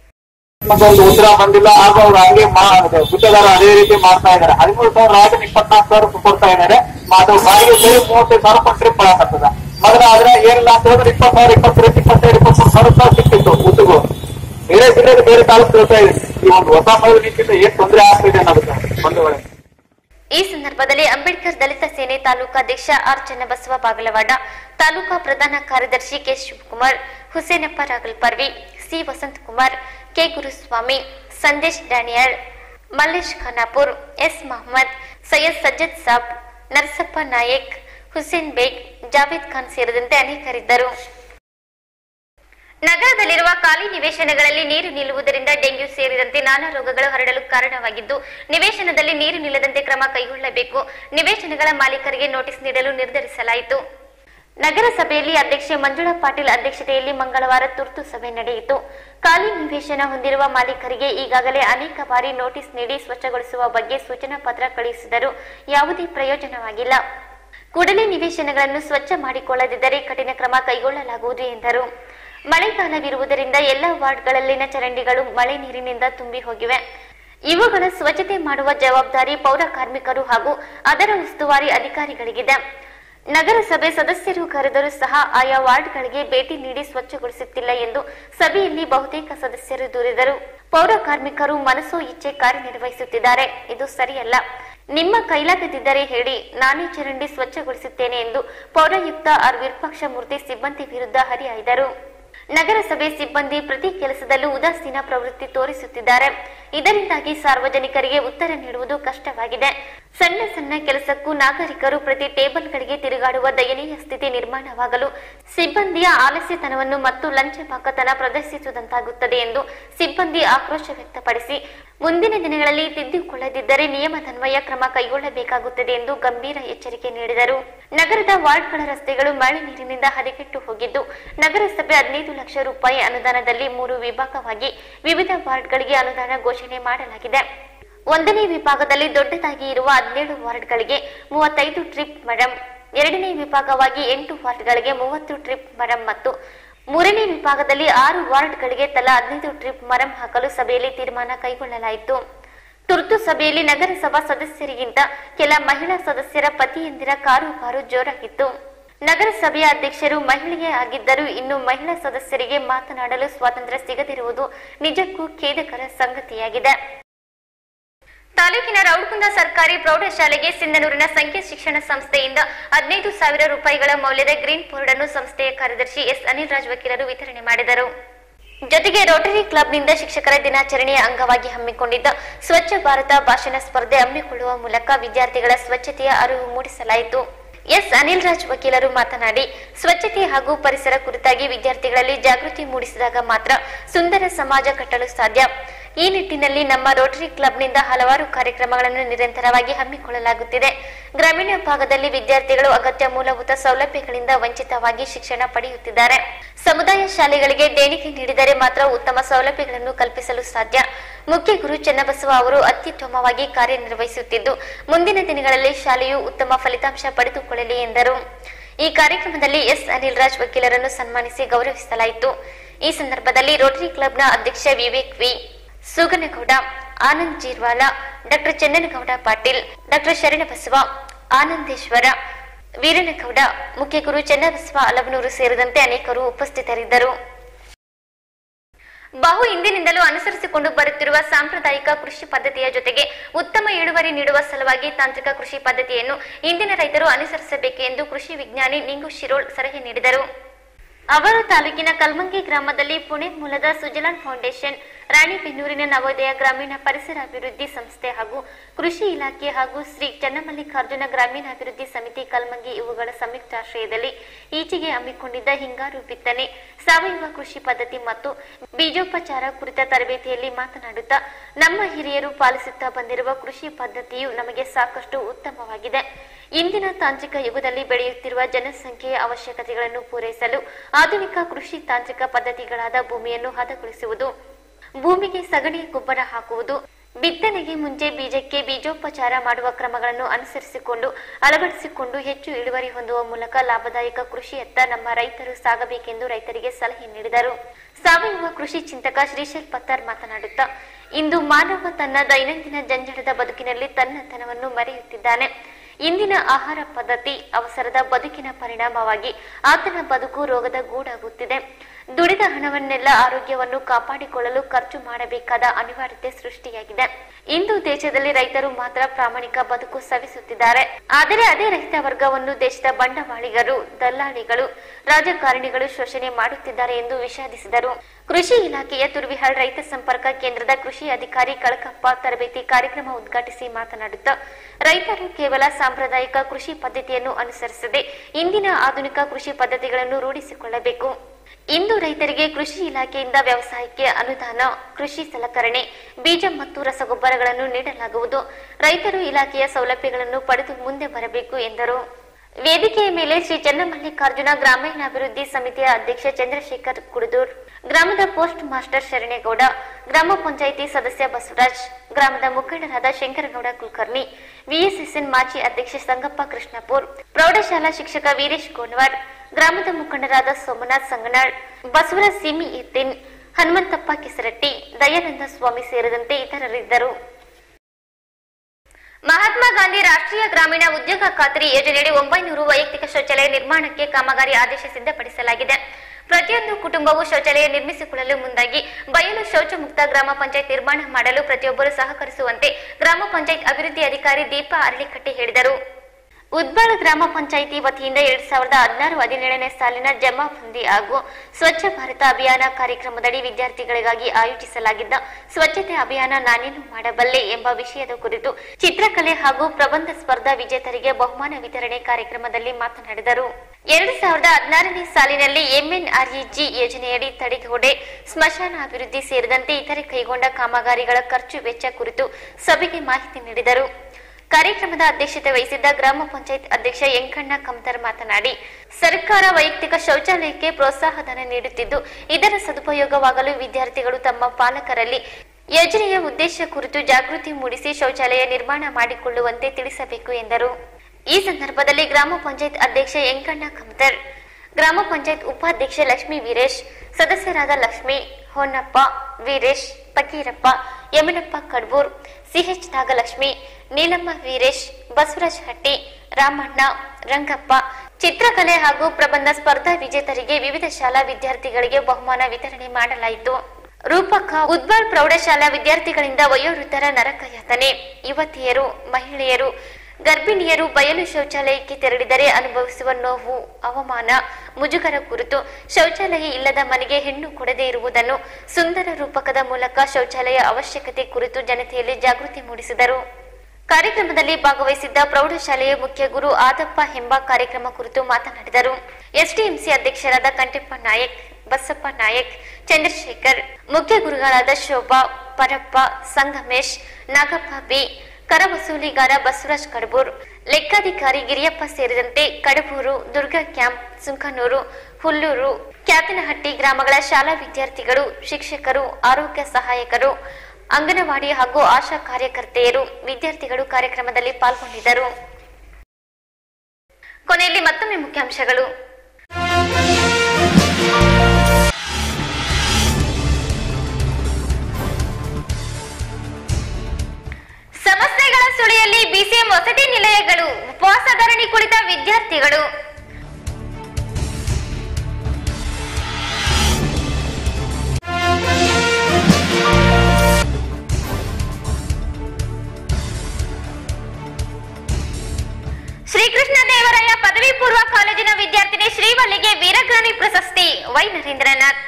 ಒಂದು ಉತ್ತರ ಬಂದಿಲ್ಲ ಹಾಗೂ ಅವ್ರು ಹಂಗೆ ಗುತ್ತೇದಾರ ಅದೇ ರೀತಿ ಮಾಡ್ತಾ ಇದ್ದಾರೆ ಹದಿಮೂರು ಸಾವಿರ ರಾಜನ್ ಇಪ್ಪತ್ನಾಲ್ಕು ಸಾವಿರ ರೂಪಾಯಿ ಕೊಡ್ತಾ ಇದ್ದಾರೆ ಅದು ಬಾಡಿಗೆ ಸೇರಿ ಮೂವತ್ತೈದು ಸಾವಿರ ರೂಪಾಯಿ ಟ್ರಿಪ್ ಆಗತ್ತದ ಮೊದಲ ಆದ್ರೆ ಏನಿಲ್ಲ ಅಂತ ಹೇಳಿದ್ರೆ ಇಪ್ಪತ್ತು ಸಾವಿರ ಇಪ್ಪತ್ತೈದು ಇಪ್ಪತ್ತೈದು ಇಪ್ಪತ್ಮೂರು ಸಾವಿರ ರೂಪಾಯಿ ಸಿಕ್ತಿತ್ತು ಉತ್ತುಗು ಬೇರೆ ಜಿಲ್ಲೆಗೆ ಬೇರೆ ತಾಲೂಕು ಹೇಳ್ತಾ ಇದೆ ಈ ಒಂದು ಹೊಸ ಮದುವೆ ನೀತಿಯಿಂದ ಏನ್ ತೊಂದರೆ ಆಗ್ತಿದೆ ಅನ್ನೋದಕ್ಕೆ ಬಂಧುಗಳೇ ಈ ಸಂದರ್ಭದಲ್ಲಿ ಅಂಬೇಡ್ಕರ್ ದಲಿತ ಸೇನೆ ತಾಲೂಕಾಧ್ಯಕ್ಷ ಆರ್ ಚನ್ನಬಸವ ಬಾಗಲವಾಡ ತಾಲೂಕಾ ಪ್ರಧಾನ ಕಾರ್ಯದರ್ಶಿ K Shivakumar Husenappa Ragal Parvi C Vasant Kumar K Guruswamy Sandesh Daniel Mallesh Khanapur S Mohammad Syed Sajjad Sab Narasappa Nayak Hussain Baig Javed Khan ಸೇರಿದಂತೆ ಅನೇಕರಿದ್ದರು ನಗರದಲ್ಲಿರುವ ಖಾಲಿ ನಿವೇಶನಗಳಲ್ಲಿ ನೀರು ನಿಲ್ಲುವುದರಿಂದ ಡೆಂಗ್ಯೂ ಸೇರಿದಂತೆ ನಾನಾ ರೋಗಗಳು ಹರಡಲು ಕಾರಣವಾಗಿದ್ದು ನಿವೇಶನದಲ್ಲಿ ನೀರು ನಿಲ್ಲದಂತೆ ಕ್ರಮ ಕೈಗೊಳ್ಳಬೇಕು ನಿವೇಶನಗಳ ಮಾಲೀಕರಿಗೆ ನೋಟಿಸ್ ನೀಡಲು ನಿರ್ಧರಿಸಲಾಯಿತು ನಗರಸಭೆಯಲ್ಲಿ ಅಧ್ಯಕ್ಷೆ ಮಂಜುಳಾ ಪಾಟೀಲ್ ಅಧ್ಯಕ್ಷತೆಯಲ್ಲಿ ಮಂಗಳವಾರ ತುರ್ತು ಸಭೆ ನಡೆಯಿತು ಖಾಲಿ ನಿವೇಶನ ಹೊಂದಿರುವ ಮಾಲೀಕರಿಗೆ ಈಗಾಗಲೇ ಅನೇಕ ಬಾರಿ ನೋಟಿಸ್ ನೀಡಿ ಸ್ವಚ್ಛಗೊಳಿಸುವ ಬಗ್ಗೆ ಸೂಚನಾ ಪತ್ರ ಕಳುಹಿಸಿದರೂ ಯಾವುದೇ ಪ್ರಯೋಜನವಾಗಿಲ್ಲ ಕೂಡಲೇ ನಿವೇಶನಗಳನ್ನು ಸ್ವಚ್ಛ ಮಾಡಿಕೊಳ್ಳದಿದ್ದರೆ ಕಠಿಣ ಕ್ರಮ ಕೈಗೊಳ್ಳಲಾಗುವುದು ಎಂದರು ಮಳೆಗಾಲವಿರುವುದರಿಂದ ಎಲ್ಲ ವಾರ್ಡ್ಗಳಲ್ಲಿನ ಚರಂಡಿಗಳು ಮಳೆ ನೀರಿನಿಂದ ತುಂಬಿ ಹೋಗಿವೆ ಇವುಗಳ ಸ್ವಚ್ಛತೆ ಮಾಡುವ ಜವಾಬ್ದಾರಿ ಪೌರ ಕಾರ್ಮಿಕರು ಹಾಗೂ ಅದರ ಉಸ್ತುವಾರಿ ಅಧಿಕಾರಿಗಳಿಗಿದೆ ನಗರಸಭೆ ಸದಸ್ಯರು ಕರೆದರೂ ಸಹ ಆಯಾ ವಾರ್ಡ್ಗಳಿಗೆ ಭೇಟಿ ನೀಡಿ ಸ್ವಚ್ಛಗೊಳಿಸುತ್ತಿಲ್ಲ ಎಂದು ಸಭೆಯಲ್ಲಿ ಬಹುತೇಕ ಸದಸ್ಯರು ದೂರಿದರು ಪೌರ ಕಾರ್ಮಿಕರು ಮನಸೋ ಇಚ್ಛೆ ಕಾರ್ಯನಿರ್ವಹಿಸುತ್ತಿದ್ದಾರೆ ಇದು ಸರಿಯಲ್ಲ ನಿಮ್ಮ ಕೈಲಾಗದಿದ್ದರೆ ಹೇಳಿ ನಾನೇ ಚರಂಡಿ ಸ್ವಚ್ಛಗೊಳಿಸುತ್ತೇನೆ ಎಂದು ಪೌರಾಯುಕ್ತ ಆರ್ ವಿರೂಪಾಕ್ಷಮೂರ್ತಿ ಸಿಬ್ಬಂದಿ ವಿರುದ್ಧ ಹರಿಹಾಯ್ದರು ನಗರಸಭೆ ಸಿಬ್ಬಂದಿ ಪ್ರತಿ ಕೆಲಸದಲ್ಲೂ ಉದಾಸೀನ ಪ್ರವೃತ್ತಿ ತೋರಿಸುತ್ತಿದ್ದಾರೆ ಇದರಿಂದಾಗಿ ಸಾರ್ವಜನಿಕರಿಗೆ ಉತ್ತರ ನೀಡುವುದು ಕಷ್ಟವಾಗಿದೆ ಸಣ್ಣ ಸಣ್ಣ ಕೆಲಸಕ್ಕೂ ನಾಗರಿಕರು ಪ್ರತಿ ಟೇಬಲ್ಗಳಿಗೆ ತಿರುಗಾಡುವ ದಯನೀಯ ಸ್ಥಿತಿ ನಿರ್ಮಾಣವಾಗಲು ಸಿಬ್ಬಂದಿಯ ಆಲಸ್ಯತನವನ್ನು ಮತ್ತು ಲಂಚಪಾಕತನ ಪ್ರದರ್ಶಿಸುವಂತಾಗುತ್ತದೆ ಎಂದು ಸಿಬ್ಬಂದಿ ಆಕ್ರೋಶ ವ್ಯಕ್ತಪಡಿಸಿ ಮುಂದಿನ ದಿನಗಳಲ್ಲಿ ತಿದ್ದುಕೊಳ್ಳದಿದ್ದರೆ ನಿಯಮದನ್ವಯ ಕ್ರಮ ಕೈಗೊಳ್ಳಬೇಕಾಗುತ್ತದೆ ಎಂದು ಗಂಭೀರ ಎಚ್ಚರಿಕೆ ನೀಡಿದರು ನಗರದ ವಾರ್ಡ್ಗಳ ರಸ್ತೆಗಳು ಮಳೆ ನೀರಿನಿಂದ ಹದಗೆಟ್ಟು ಹೋಗಿದ್ದು ನಗರಸಭೆ ಹದಿನೈದು ಲಕ್ಷ ರೂಪಾಯಿ ಅನುದಾನದಲ್ಲಿ ಮೂರು ವಿಭಾಗವಾಗಿ ವಿವಿಧ ವಾರ್ಡ್ಗಳಿಗೆ ಅನುದಾನ ಘೋಷಣೆ ಮಾಡಲಾಗಿದೆ ಒಂದನೇ ವಿಭಾಗದಲ್ಲಿ ದೊಡ್ಡದಾಗಿ ಇರುವ ಹದಿನೇಳು ವಾರ್ಡ್ಗಳಿಗೆ ಮೂವತ್ತೈದು ಟ್ರಿಪ್ ಮರಂ ಎರಡನೇ ವಿಭಾಗವಾಗಿ ಎಂಟು ವಾರ್ಡ್ಗಳಿಗೆ ಮೂವತ್ತು ಟ್ರಿಪ್ ಮರಂ ಮತ್ತು ಮೂರನೇ ವಿಭಾಗದಲ್ಲಿ ಆರು ವಾರ್ಡ್ಗಳಿಗೆ ತಲಾ ಹದಿನೈದು ಟ್ರಿಪ್ ಮರಂ ಹಾಕಲು ಸಭೆಯಲ್ಲಿ ತೀರ್ಮಾನ ಕೈಗೊಳ್ಳಲಾಯಿತು ತುರ್ತು ಸಭೆಯಲ್ಲಿ ನಗರಸಭಾ ಸದಸ್ಯರಿಗಿಂತ ಕೆಲ ಮಹಿಳಾ ಸದಸ್ಯರ ಪತಿಯಂದಿರ ಕಾರುಬಾರು ಜೋರಾಗಿತ್ತು ನಗರಸಭೆಯ ಅಧ್ಯಕ್ಷರು ಮಹಿಳೆಯೇ ಆಗಿದ್ದರೂ ಇನ್ನು ಮಹಿಳಾ ಸದಸ್ಯರಿಗೆ ಮಾತನಾಡಲು ಸ್ವಾತಂತ್ರ್ಯ ಸಿಗದಿರುವುದು ನಿಜಕ್ಕೂ ಖೇದಕರ ಸಂಗತಿಯಾಗಿದೆ ತಾಲೂಕಿನ ರೌಡ್ಕುಂದ ಸರ್ಕಾರಿ ಪ್ರೌಢಶಾಲೆಗೆ ಸಿಂಧನೂರಿನ ಸಂಖ್ಯಾ ಶಿಕ್ಷಣ ಸಂಸ್ಥೆಯಿಂದ ಹದಿನೈದು ಸಾವಿರ ರೂಪಾಯಿಗಳ ಮೌಲ್ಯದ ಗ್ರೀನ್ ಬೋರ್ಡ್ ಅನ್ನು ಸಂಸ್ಥೆಯ ಕಾರ್ಯದರ್ಶಿ ಎಸ್ ಅನಿಲ್ ರಾಜ್ ವಕೀಲರು ವಿತರಣೆ ಮಾಡಿದರು ಜೊತೆಗೆ ರೋಟರಿ ಕ್ಲಬ್ನಿಂದ ಶಿಕ್ಷಕರ ದಿನಾಚರಣೆಯ ಅಂಗವಾಗಿ ಹಮ್ಮಿಕೊಂಡಿದ್ದ ಸ್ವಚ್ಛ ಭಾರತ ಭಾಷಣ ಸ್ಪರ್ಧೆ ಹಮ್ಮಿಕೊಳ್ಳುವ ಮೂಲಕ ವಿದ್ಯಾರ್ಥಿಗಳ ಸ್ವಚ್ಛತೆಯ ಅರಿವು ಮೂಡಿಸಲಾಯಿತು ಎಸ್ ಅನಿಲ್ ರಾಜ್ ವಕೀಲರು ಮಾತನಾಡಿ ಸ್ವಚ್ಛತೆ ಹಾಗೂ ಪರಿಸರ ಕುರಿತಾಗಿ ವಿದ್ಯಾರ್ಥಿಗಳಲ್ಲಿ ಜಾಗೃತಿ ಮೂಡಿಸಿದಾಗ ಮಾತ್ರ ಸುಂದರ ಸಮಾಜ ಕಟ್ಟಲು ಸಾಧ್ಯ ಈ ನಿಟ್ಟಿನಲ್ಲಿ ನಮ್ಮ ರೋಟರಿ ಕ್ಲಬ್ನಿಂದ ಹಲವಾರು ಕಾರ್ಯಕ್ರಮಗಳನ್ನು ನಿರಂತರವಾಗಿ ಹಮ್ಮಿಕೊಳ್ಳಲಾಗುತ್ತಿದೆ ಗ್ರಾಮೀಣ ಭಾಗದಲ್ಲಿ ವಿದ್ಯಾರ್ಥಿಗಳು ಅಗತ್ಯ ಮೂಲಭೂತ ಸೌಲಭ್ಯಗಳಿಂದ ವಂಚಿತವಾಗಿ ಶಿಕ್ಷಣ ಪಡೆಯುತ್ತಿದ್ದಾರೆ ಸಮುದಾಯ ಶಾಲೆಗಳಿಗೆ ದೇಣಿಗೆ ನೀಡಿದರೆ ಮಾತ್ರ ಉತ್ತಮ ಸೌಲಭ್ಯಗಳನ್ನು ಕಲ್ಪಿಸಲು ಸಾಧ್ಯ ಮುಖ್ಯ ಗುರು ಚನ್ನಬಸವ ಅವರು ಅತ್ಯುತ್ತಮವಾಗಿ ಕಾರ್ಯನಿರ್ವಹಿಸುತ್ತಿದ್ದು ಮುಂದಿನ ದಿನಗಳಲ್ಲಿ ಶಾಲೆಯು ಉತ್ತಮ ಫಲಿತಾಂಶ ಪಡೆದುಕೊಳ್ಳಲಿ ಎಂದರು ಈ ಕಾರ್ಯಕ್ರಮದಲ್ಲಿ ಎಸ್ ಅನಿಲ್ ರಾಜ್ ವಕೀಲರನ್ನು ಸನ್ಮಾನಿಸಿ ಗೌರವಿಸಲಾಯಿತು ಈ ಸಂದರ್ಭದಲ್ಲಿ ರೋಟರಿ ಕ್ಲಬ್ನ ಅಧ್ಯಕ್ಷ Vivek V Suganagouda Anand Jeerwala doctor Channanagouda Patil doctor Sharanabasava Anandeshwara Veeranagouda ಮುಖ್ಯ ಗುರು ಚನ್ನಬಸವ ಅಲವನೂರು ಸೇರಿದಂತೆ ಅನೇಕರು ಉಪಸ್ಥಿತರಿದ್ದರು ಬಹು ಹಿಂದಿನಿಂದಲೂ ಅನುಸರಿಸಿಕೊಂಡು ಬರುತ್ತಿರುವ ಸಾಂಪ್ರದಾಯಿಕ ಕೃಷಿ ಪದ್ಧತಿಯ ಜೊತೆಗೆ ಉತ್ತಮ ಇಳುವರಿ ನೀಡುವ ಸಲುವಾಗಿ ತಾಂತ್ರಿಕ ಕೃಷಿ ಪದ್ಧತಿಯನ್ನು ಇಂದಿನ ರೈತರು ಅನುಸರಿಸಬೇಕು ಎಂದು ಕೃಷಿ ವಿಜ್ಞಾನಿ ನಿಂಗು ಶಿರೋಳ್ ಸಲಹೆ ನೀಡಿದರು ಅವರು ತಾಲೂಕಿನ ಕಲ್ಮಂಗಿ ಗ್ರಾಮದಲ್ಲಿ ಪುಣೆ ಮೂಲದ ಸುಜಲಾನ್ ಫೌಂಡೇಶನ್ ರಾಣಿಬೆನ್ನೂರಿನ ನವೋದಯ ಗ್ರಾಮೀಣ ಪರಿಸರ ಅಭಿವೃದ್ಧಿ ಸಂಸ್ಥೆ ಹಾಗೂ ಕೃಷಿ ಇಲಾಖೆ ಹಾಗೂ ಶ್ರೀ ಚನ್ನಮಲ್ಲಿಕಾರ್ಜುನ ಗ್ರಾಮೀಣಾಭಿವೃದ್ಧಿ ಸಮಿತಿ ಕಲ್ಮಂಗಿ ಇವುಗಳ ಸಂಯುಕ್ತಾಶ್ರಯದಲ್ಲಿ ಈಚೆಗೆ ಹಮ್ಮಿಕೊಂಡಿದ್ದ ಹಿಂಗಾರು ಬಿತ್ತನೆ ಸಾವಯವ ಕೃಷಿ ಪದ್ಧತಿ ಮತ್ತು ಬೀಜೋಪಚಾರ ಕುರಿತ ತರಬೇತಿಯಲ್ಲಿ ಮಾತನಾಡುತ್ತಾ ನಮ್ಮ ಹಿರಿಯರು ಪಾಲಿಸುತ್ತಾ ಬಂದಿರುವ ಕೃಷಿ ಪದ್ಧತಿಯು ನಮಗೆ ಸಾಕಷ್ಟು ಉತ್ತಮವಾಗಿದೆ ಇಂದಿನ ತಾಂತ್ರಿಕ ಯುಗದಲ್ಲಿ ಬೆಳೆಯುತ್ತಿರುವ ಜನಸಂಖ್ಯೆಯ ಅವಶ್ಯಕತೆಗಳನ್ನು ಪೂರೈಸಲು ಆಧುನಿಕ ಕೃಷಿ ತಾಂತ್ರಿಕ ಪದ್ಧತಿಗಳಾದ ಭೂಮಿಯನ್ನು ಹದಗೊಳಿಸುವುದು ಭೂಮಿಗೆ ಸಗಣಿ ಗೊಬ್ಬರ ಹಾಕುವುದು ಬಿತ್ತನೆಗೆ ಮುಂಚೆ ಬೀಜಕ್ಕೆ ಬೀಜೋಪಚಾರ ಮಾಡುವ ಕ್ರಮಗಳನ್ನು ಅನುಸರಿಸಿಕೊಂಡು ಅಳವಡಿಸಿಕೊಂಡು ಹೆಚ್ಚು ಇಳುವರಿ ಹೊಂದುವ ಮೂಲಕ ಲಾಭದಾಯಕ ಕೃಷಿಯತ್ತ ನಮ್ಮ ರೈತರು ಸಾಗಬೇಕೆಂದು ರೈತರಿಗೆ ಸಲಹೆ ನೀಡಿದರು ಸಾವಯವ ಕೃಷಿ ಚಿಂತಕ ಶ್ರೀಶೈಲ್ ಪತ್ತಾರ್ ಮಾತನಾಡುತ್ತಾ ಇಂದು ಮಾನವ ತನ್ನ ದೈನಂದಿನ ಜಂಜಡದ ಬದುಕಿನಲ್ಲಿ ತನ್ನತನವನ್ನು ಮರೆಯುತ್ತಿದ್ದಾನೆ ಇಂದಿನ ಆಹಾರ ಪದ್ಧತಿ ಅವಸರದ ಬದುಕಿನ ಪರಿಣಾಮವಾಗಿ ಆತನ ಬದುಕು ರೋಗದ ಗೂಡಾಗುತ್ತಿದೆ ದುಡಿದ ಹಣವನ್ನೆಲ್ಲ ಆರೋಗ್ಯವನ್ನು ಕಾಪಾಡಿಕೊಳ್ಳಲು ಖರ್ಚು ಮಾಡಬೇಕಾದ ಅನಿವಾರ್ಯತೆ ಸೃಷ್ಟಿಯಾಗಿದೆ ಇಂದು ದೇಶದಲ್ಲಿ ರೈತರು ಮಾತ್ರ ಪ್ರಾಮಾಣಿಕ ಬದುಕು ಸವಿಸುತ್ತಿದ್ದಾರೆ ಆದರೆ ಅದೇ ರೈತ ವರ್ಗವನ್ನು ದೇಶದ ಬಂಡವಾಳಿಗರು ದಲ್ಲಾಳಿಗಳು ರಾಜಕಾರಣಿಗಳು ಶೋಷಣೆ ಮಾಡುತ್ತಿದ್ದಾರೆ ಎಂದು ವಿಷಾದಿಸಿದರು ಕೃಷಿ ಇಲಾಖೆಯ ತುರ್ವಿಹಾಳ್ ರೈತ ಸಂಪರ್ಕ ಕೇಂದ್ರದ ಕೃಷಿ ಅಧಿಕಾರಿ ಕಳಕಪ್ಪ ತರಬೇತಿ ಕಾರ್ಯಕ್ರಮ ಉದ್ಘಾಟಿಸಿ ಮಾತನಾಡುತ್ತಾ ರೈತರು ಕೇವಲ ಸಾಂಪ್ರದಾಯಿಕ ಕೃಷಿ ಪದ್ಧತಿಯನ್ನು ಅನುಸರಿಸದೆ ಇಂದಿನ ಆಧುನಿಕ ಕೃಷಿ ಪದ್ಧತಿಗಳನ್ನು ರೂಢಿಸಿಕೊಳ್ಳಬೇಕು ಇಂದು ರೈತರಿಗೆ ಕೃಷಿ ಇಲಾಖೆಯಿಂದ ವ್ಯವಸಾಯಕ್ಕೆ ಅನುದಾನ ಕೃಷಿ ಸಲಕರಣೆ ಬೀಜ ಮತ್ತು ರಸಗೊಬ್ಬರಗಳನ್ನು ನೀಡಲಾಗುವುದು ರೈತರು ಇಲಾಖೆಯ ಸೌಲಭ್ಯಗಳನ್ನು ಪಡೆದು ಮುಂದೆ ಬರಬೇಕು ಎಂದರು ವೇದಿಕೆಯ ಮೇಲೆ ಶ್ರೀ ಚನ್ನಮಲ್ಲಿಕಾರ್ಜುನ ಗ್ರಾಮೀಣಾಭಿವೃದ್ಧಿ ಸಮಿತಿಯ ಅಧ್ಯಕ್ಷ ಚಂದ್ರಶೇಖರ್ ಕುಡದೂರ್ ಗ್ರಾಮದ ಪೋಸ್ಟ್ ಮಾಸ್ಟರ್ ಶರಣೇಗೌಡ ಗ್ರಾಮ ಪಂಚಾಯಿತಿ ಸದಸ್ಯ ಬಸವರಾಜ್ ಗ್ರಾಮದ ಮುಖಂಡರಾದ ಶಂಕರಗೌಡ ಕುಲಕರ್ಣಿ ವಿಎಸ್ಎಸ್ಎನ್ ಮಾಜಿ ಅಧ್ಯಕ್ಷ ಸಂಗಪ್ಪ ಕೃಷ್ಣಪುರ್ ಪ್ರೌಢಶಾಲಾ ಶಿಕ್ಷಕ ವೀರೇಶ್ ಗೋನ್ವಾಡ್ ಗ್ರಾಮದ ಮುಖಂಡರಾದ ಸೋಮನಾಥ್ ಸಂಗನಾಳ್ ಬಸವರಾಜ್ ಸಿಮಿ ಇತ್ತಿನ್ ಹನುಮಂತಪ್ಪ ಕಿಸರಟ್ಟಿ ದಯಾನಂದ ಸ್ವಾಮಿ ಸೇರಿದಂತೆ ಇತರರಿದ್ದರು ಮಹಾತ್ಮ ಗಾಂಧಿ ರಾಷ್ಟ್ರೀಯ ಗ್ರಾಮೀಣ ಉದ್ಯೋಗ ಖಾತರಿ ಯೋಜನೆಯಡಿ ಒಂಬೈನೂರು ವೈಯಕ್ತಿಕ ಶೌಚಾಲಯ ನಿರ್ಮಾಣಕ್ಕೆ ಕಾಮಗಾರಿ ಆದೇಶ ಸಿದ್ಧಪಡಿಸಲಾಗಿದೆ ಪ್ರತಿಯೊಂದು ಕುಟುಂಬವು ಶೌಚಾಲಯ ನಿರ್ಮಿಸಿಕೊಳ್ಳಲು ಮುಂದಾಗಿ ಬಯಲು ಶೌಚ ಮುಕ್ತ ಗ್ರಾಮ ಪಂಚಾಯತ್ ನಿರ್ಮಾಣ ಮಾಡಲು ಪ್ರತಿಯೊಬ್ಬರು ಸಹಕರಿಸುವಂತೆ ಗ್ರಾಮ ಪಂಚಾಯತ್ ಅಭಿವೃದ್ಧಿ ಅಧಿಕಾರಿ ದೀಪಾ ಅರಳಿಕಟ್ಟಿ ಹೇಳಿದರು ಉದ್ಬಾಳ ಗ್ರಾಮ ಪಂಚಾಯಿತಿ ವತಿಯಿಂದ ಎರಡ್ ಸಾವಿರದ ಹದಿನಾರು ಹದಿನೇಳನೇ ಸಾಲಿನ ಜಮಾಬಂದಿ ಹಾಗೂ ಸ್ವಚ್ಛ ಭಾರತ ಅಭಿಯಾನ ಕಾರ್ಯಕ್ರಮದಡಿ ವಿದ್ಯಾರ್ಥಿಗಳಿಗಾಗಿ ಆಯೋಜಿಸಲಾಗಿದ್ದ ಸ್ವಚ್ಛತೆ ಅಭಿಯಾನ ನಾನೇನು ಮಾಡಬಲ್ಲೆ ಎಂಬ ವಿಷಯದ ಕುರಿತು ಚಿತ್ರಕಲೆ ಹಾಗೂ ಪ್ರಬಂಧ ಸ್ಪರ್ಧಾ ವಿಜೇತರಿಗೆ ಬಹುಮಾನ ವಿತರಣೆ ಕಾರ್ಯಕ್ರಮದಲ್ಲಿ ಮಾತನಾಡಿದರು ಎರಡು ಸಾವಿರದ ಹದಿನಾರನೇ ಸಾಲಿನಲ್ಲಿ ಎಂಎನ್ಆರ್ಇಜಿ ಯೋಜನೆಯಡಿ ತಡೆಗೋಡೆ ಸ್ಮಶಾನ ಅಭಿವೃದ್ಧಿ ಸೇರಿದಂತೆ ಇತರೆ ಕೈಗೊಂಡ ಕಾಮಗಾರಿಗಳ ಖರ್ಚು ವೆಚ್ಚ ಕುರಿತು ಸಭೆಗೆ ಮಾಹಿತಿ ನೀಡಿದರು ಕಾರ್ಯಕ್ರಮದ ಅಧ್ಯಕ್ಷತೆ ವಹಿಸಿದ್ದ ಗ್ರಾಮ ಪಂಚಾಯತ್ ಅಧ್ಯಕ್ಷ ಯಂಕಣ್ಣ ಕಮ್ತರ್ ಮಾತನಾಡಿ ಸರ್ಕಾರ ವೈಯಕ್ತಿಕ ಶೌಚಾಲಯಕ್ಕೆ ಪ್ರೋತ್ಸಾಹಧನ ನೀಡುತ್ತಿದ್ದು ಇದರ ಸದುಪಯೋಗವಾಗಲು ವಿದ್ಯಾರ್ಥಿಗಳು ತಮ್ಮ ಪಾಲಕರಲ್ಲಿ ಯೋಜನೆಯ ಉದ್ದೇಶ ಕುರಿತು ಜಾಗೃತಿ ಮೂಡಿಸಿ ಶೌಚಾಲಯ ನಿರ್ಮಾಣ ಮಾಡಿಕೊಳ್ಳುವಂತೆ ತಿಳಿಸಬೇಕು ಎಂದರು ಈ ಸಂದರ್ಭದಲ್ಲಿ ಗ್ರಾಮ ಪಂಚಾಯತ್ ಅಧ್ಯಕ್ಷ ಯಂಕಣ್ಣ ಕಮ್ತರ್ ಗ್ರಾಮ ಪಂಚಾಯತ್ ಉಪಾಧ್ಯಕ್ಷೆ ಲಕ್ಷ್ಮೀ ವೀರೇಶ್ ಸದಸ್ಯರಾದ ಲಕ್ಷ್ಮಿ ಹೊನ್ನಪ್ಪ ವೀರೇಶ್ ಫಕೀರಪ್ಪ ಯಮನಪ್ಪ ಕಡ್ಬೂರ್ ಸಿಎಚ್ ನಾಗಲಕ್ಷ್ಮಿ ನೀಲಮ್ಮ ವೀರೇಶ್ ಬಸವರಾಜ್ ಹಟ್ಟಿ ರಾಮಣ್ಣ ರಂಗಪ್ಪ ಚಿತ್ರಕಲೆ ಹಾಗೂ ಪ್ರಬಂಧ ಸ್ಪರ್ಧಾ ವಿಜೇತರಿಗೆ ವಿವಿಧ ಶಾಲಾ ವಿದ್ಯಾರ್ಥಿಗಳಿಗೆ ಬಹುಮಾನ ವಿತರಣೆ ಮಾಡಲಾಯಿತು ರೂಪಕ ಉದ್ಬಾಳ್ ಪ್ರೌಢಶಾಲಾ ವಿದ್ಯಾರ್ಥಿಗಳಿಂದ ವಯೋವೃದ್ಧರ ನರಕಯಾತನೆ ಯುವತಿಯರು ಮಹಿಳೆಯರು ಗರ್ಭಿಣಿಯರು ಬಯಲು ಶೌಚಾಲಯಕ್ಕೆ ತೆರಳಿದರೆ ಅನುಭವಿಸುವ ನೋವು ಅವಮಾನ ಮುಜುಗರ ಕುರಿತು ಶೌಚಾಲಯ ಇಲ್ಲದ ಮನೆಗೆ ಹೆಣ್ಣು ಕೊಡದೇ ಇರುವುದನ್ನು ಸುಂದರ ರೂಪಕದ ಮೂಲಕ ಶೌಚಾಲಯ ಅವಶ್ಯಕತೆ ಕುರಿತು ಜನತೆಯಲ್ಲಿ ಜಾಗೃತಿ ಮೂಡಿಸಿದರು ಕಾರ್ಯಕ್ರಮದಲ್ಲಿ ಭಾಗವಹಿಸಿದ್ದ ಪ್ರೌಢಶಾಲೆಯ ಮುಖ್ಯ ಗುರು ಆದಪ್ಪ ಎಂಬ ಕಾರ್ಯಕ್ರಮ ಕುರಿತು ಮಾತನಾಡಿದರು ಎಸ್ಡಿಎಂಸಿ ಅಧ್ಯಕ್ಷರಾದ ಕಂಠಪ್ಪ ನಾಯಕ್ ಬಸಪ್ಪ ನಾಯಕ್ ಚಂದ್ರಶೇಖರ್ ಮುಖ್ಯ ಗುರುಗಳಾದ ಶೋಭಾ ಪರಪ್ಪ ಸಂಗಮೇಶ್ ನಾಗಪ್ಪ ಬಿ ಕರ ವಸೂಲಿಗಾರ ಬಸವರಾಜ್ ಕಡಬೂರ್ ಲೆಕ್ಕಾಧಿಕಾರಿ ಗಿರಿಯಪ್ಪ ಸೇರಿದಂತೆ ಕಡಬೂರು ದುರ್ಗಾ ಕ್ಯಾಂಪ್ ಸುಂಕನೂರು ಹುಲ್ಲೂರು ಕ್ಯಾತನಹಟ್ಟಿ ಗ್ರಾಮಗಳ ಶಾಲಾ ವಿದ್ಯಾರ್ಥಿಗಳು ಶಿಕ್ಷಕರು ಆರೋಗ್ಯ ಸಹಾಯಕರು ಅಂಗನವಾಡಿ ಹಾಗೂ ಆಶಾ ಕಾರ್ಯಕರ್ತೆಯರು ವಿದ್ಯಾರ್ಥಿಗಳು ಕಾರ್ಯಕ್ರಮದಲ್ಲಿ ಪಾಲ್ಗೊಂಡಿದ್ದರು ಕೊನೆಯಲ್ಲಿ ಮತ್ತೊಮ್ಮೆ ಮುಖ್ಯಾಂಶಗಳು ಸಮಸ್ಯೆಗಳ ಸುಳಿಯಲ್ಲಿ ಬಿಸಿಎಂ ವಸತಿ ನಿಲಯಗಳು ಉಪವಾಸ ಧರಣಿ ಕುಳಿತ ವಿದ್ಯಾರ್ಥಿಗಳು ಶ್ರೀಕೃಷ್ಣ ದೇವರಾಯ ಪದವಿ ಪೂರ್ವ ಕಾಲೇಜಿನ ವಿದ್ಯಾರ್ಥಿನಿ ಶ್ರೀವಲ್ಲಿಗೆ ವೀರಗ್ರಾನಿ ಪ್ರಶಸ್ತಿ ವೈ ನರೇಂದ್ರನಾಥ್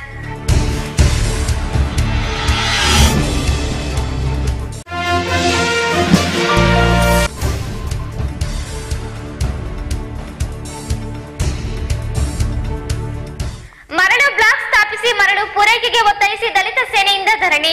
ಮರಳು ಬ್ಲಾಕ್ ಸ್ಥಾಪಿಸಿ ಮರಳು ಪೂರೈಕೆಗೆ ಒತ್ತಾಯಿಸಿ ದಲಿತ ಸೇನೆಯಿಂದ ಧರಣಿ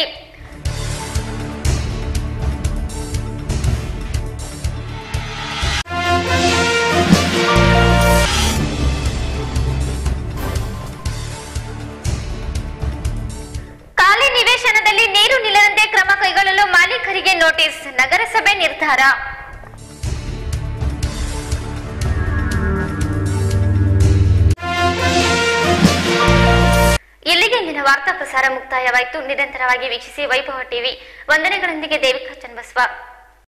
ಖಾಲಿ ನಿವೇಶನದಲ್ಲಿ ನೀರು ನಿಲ್ಲದಂತೆ ಕ್ರಮ ಕೈಗೊಳ್ಳಲು ಮಾಲೀಕರಿಗೆ ನೋಟಿಸ್ ನಗರಸಭೆ ನಿರ್ಧಾರ ಇಲ್ಲಿಗೆ ಇಂದಿನ ವಾರ್ತಾ ಪ್ರಸಾರ ಮುಕ್ತಾಯವಾಯಿತು ನಿರಂತರವಾಗಿ ವೀಕ್ಷಿಸಿ ವೈಭವ ಟಿವಿ ವಂದನೆಗಳೊಂದಿಗೆ ದೇವಿಕಾ ಚನ್ನಬಸವ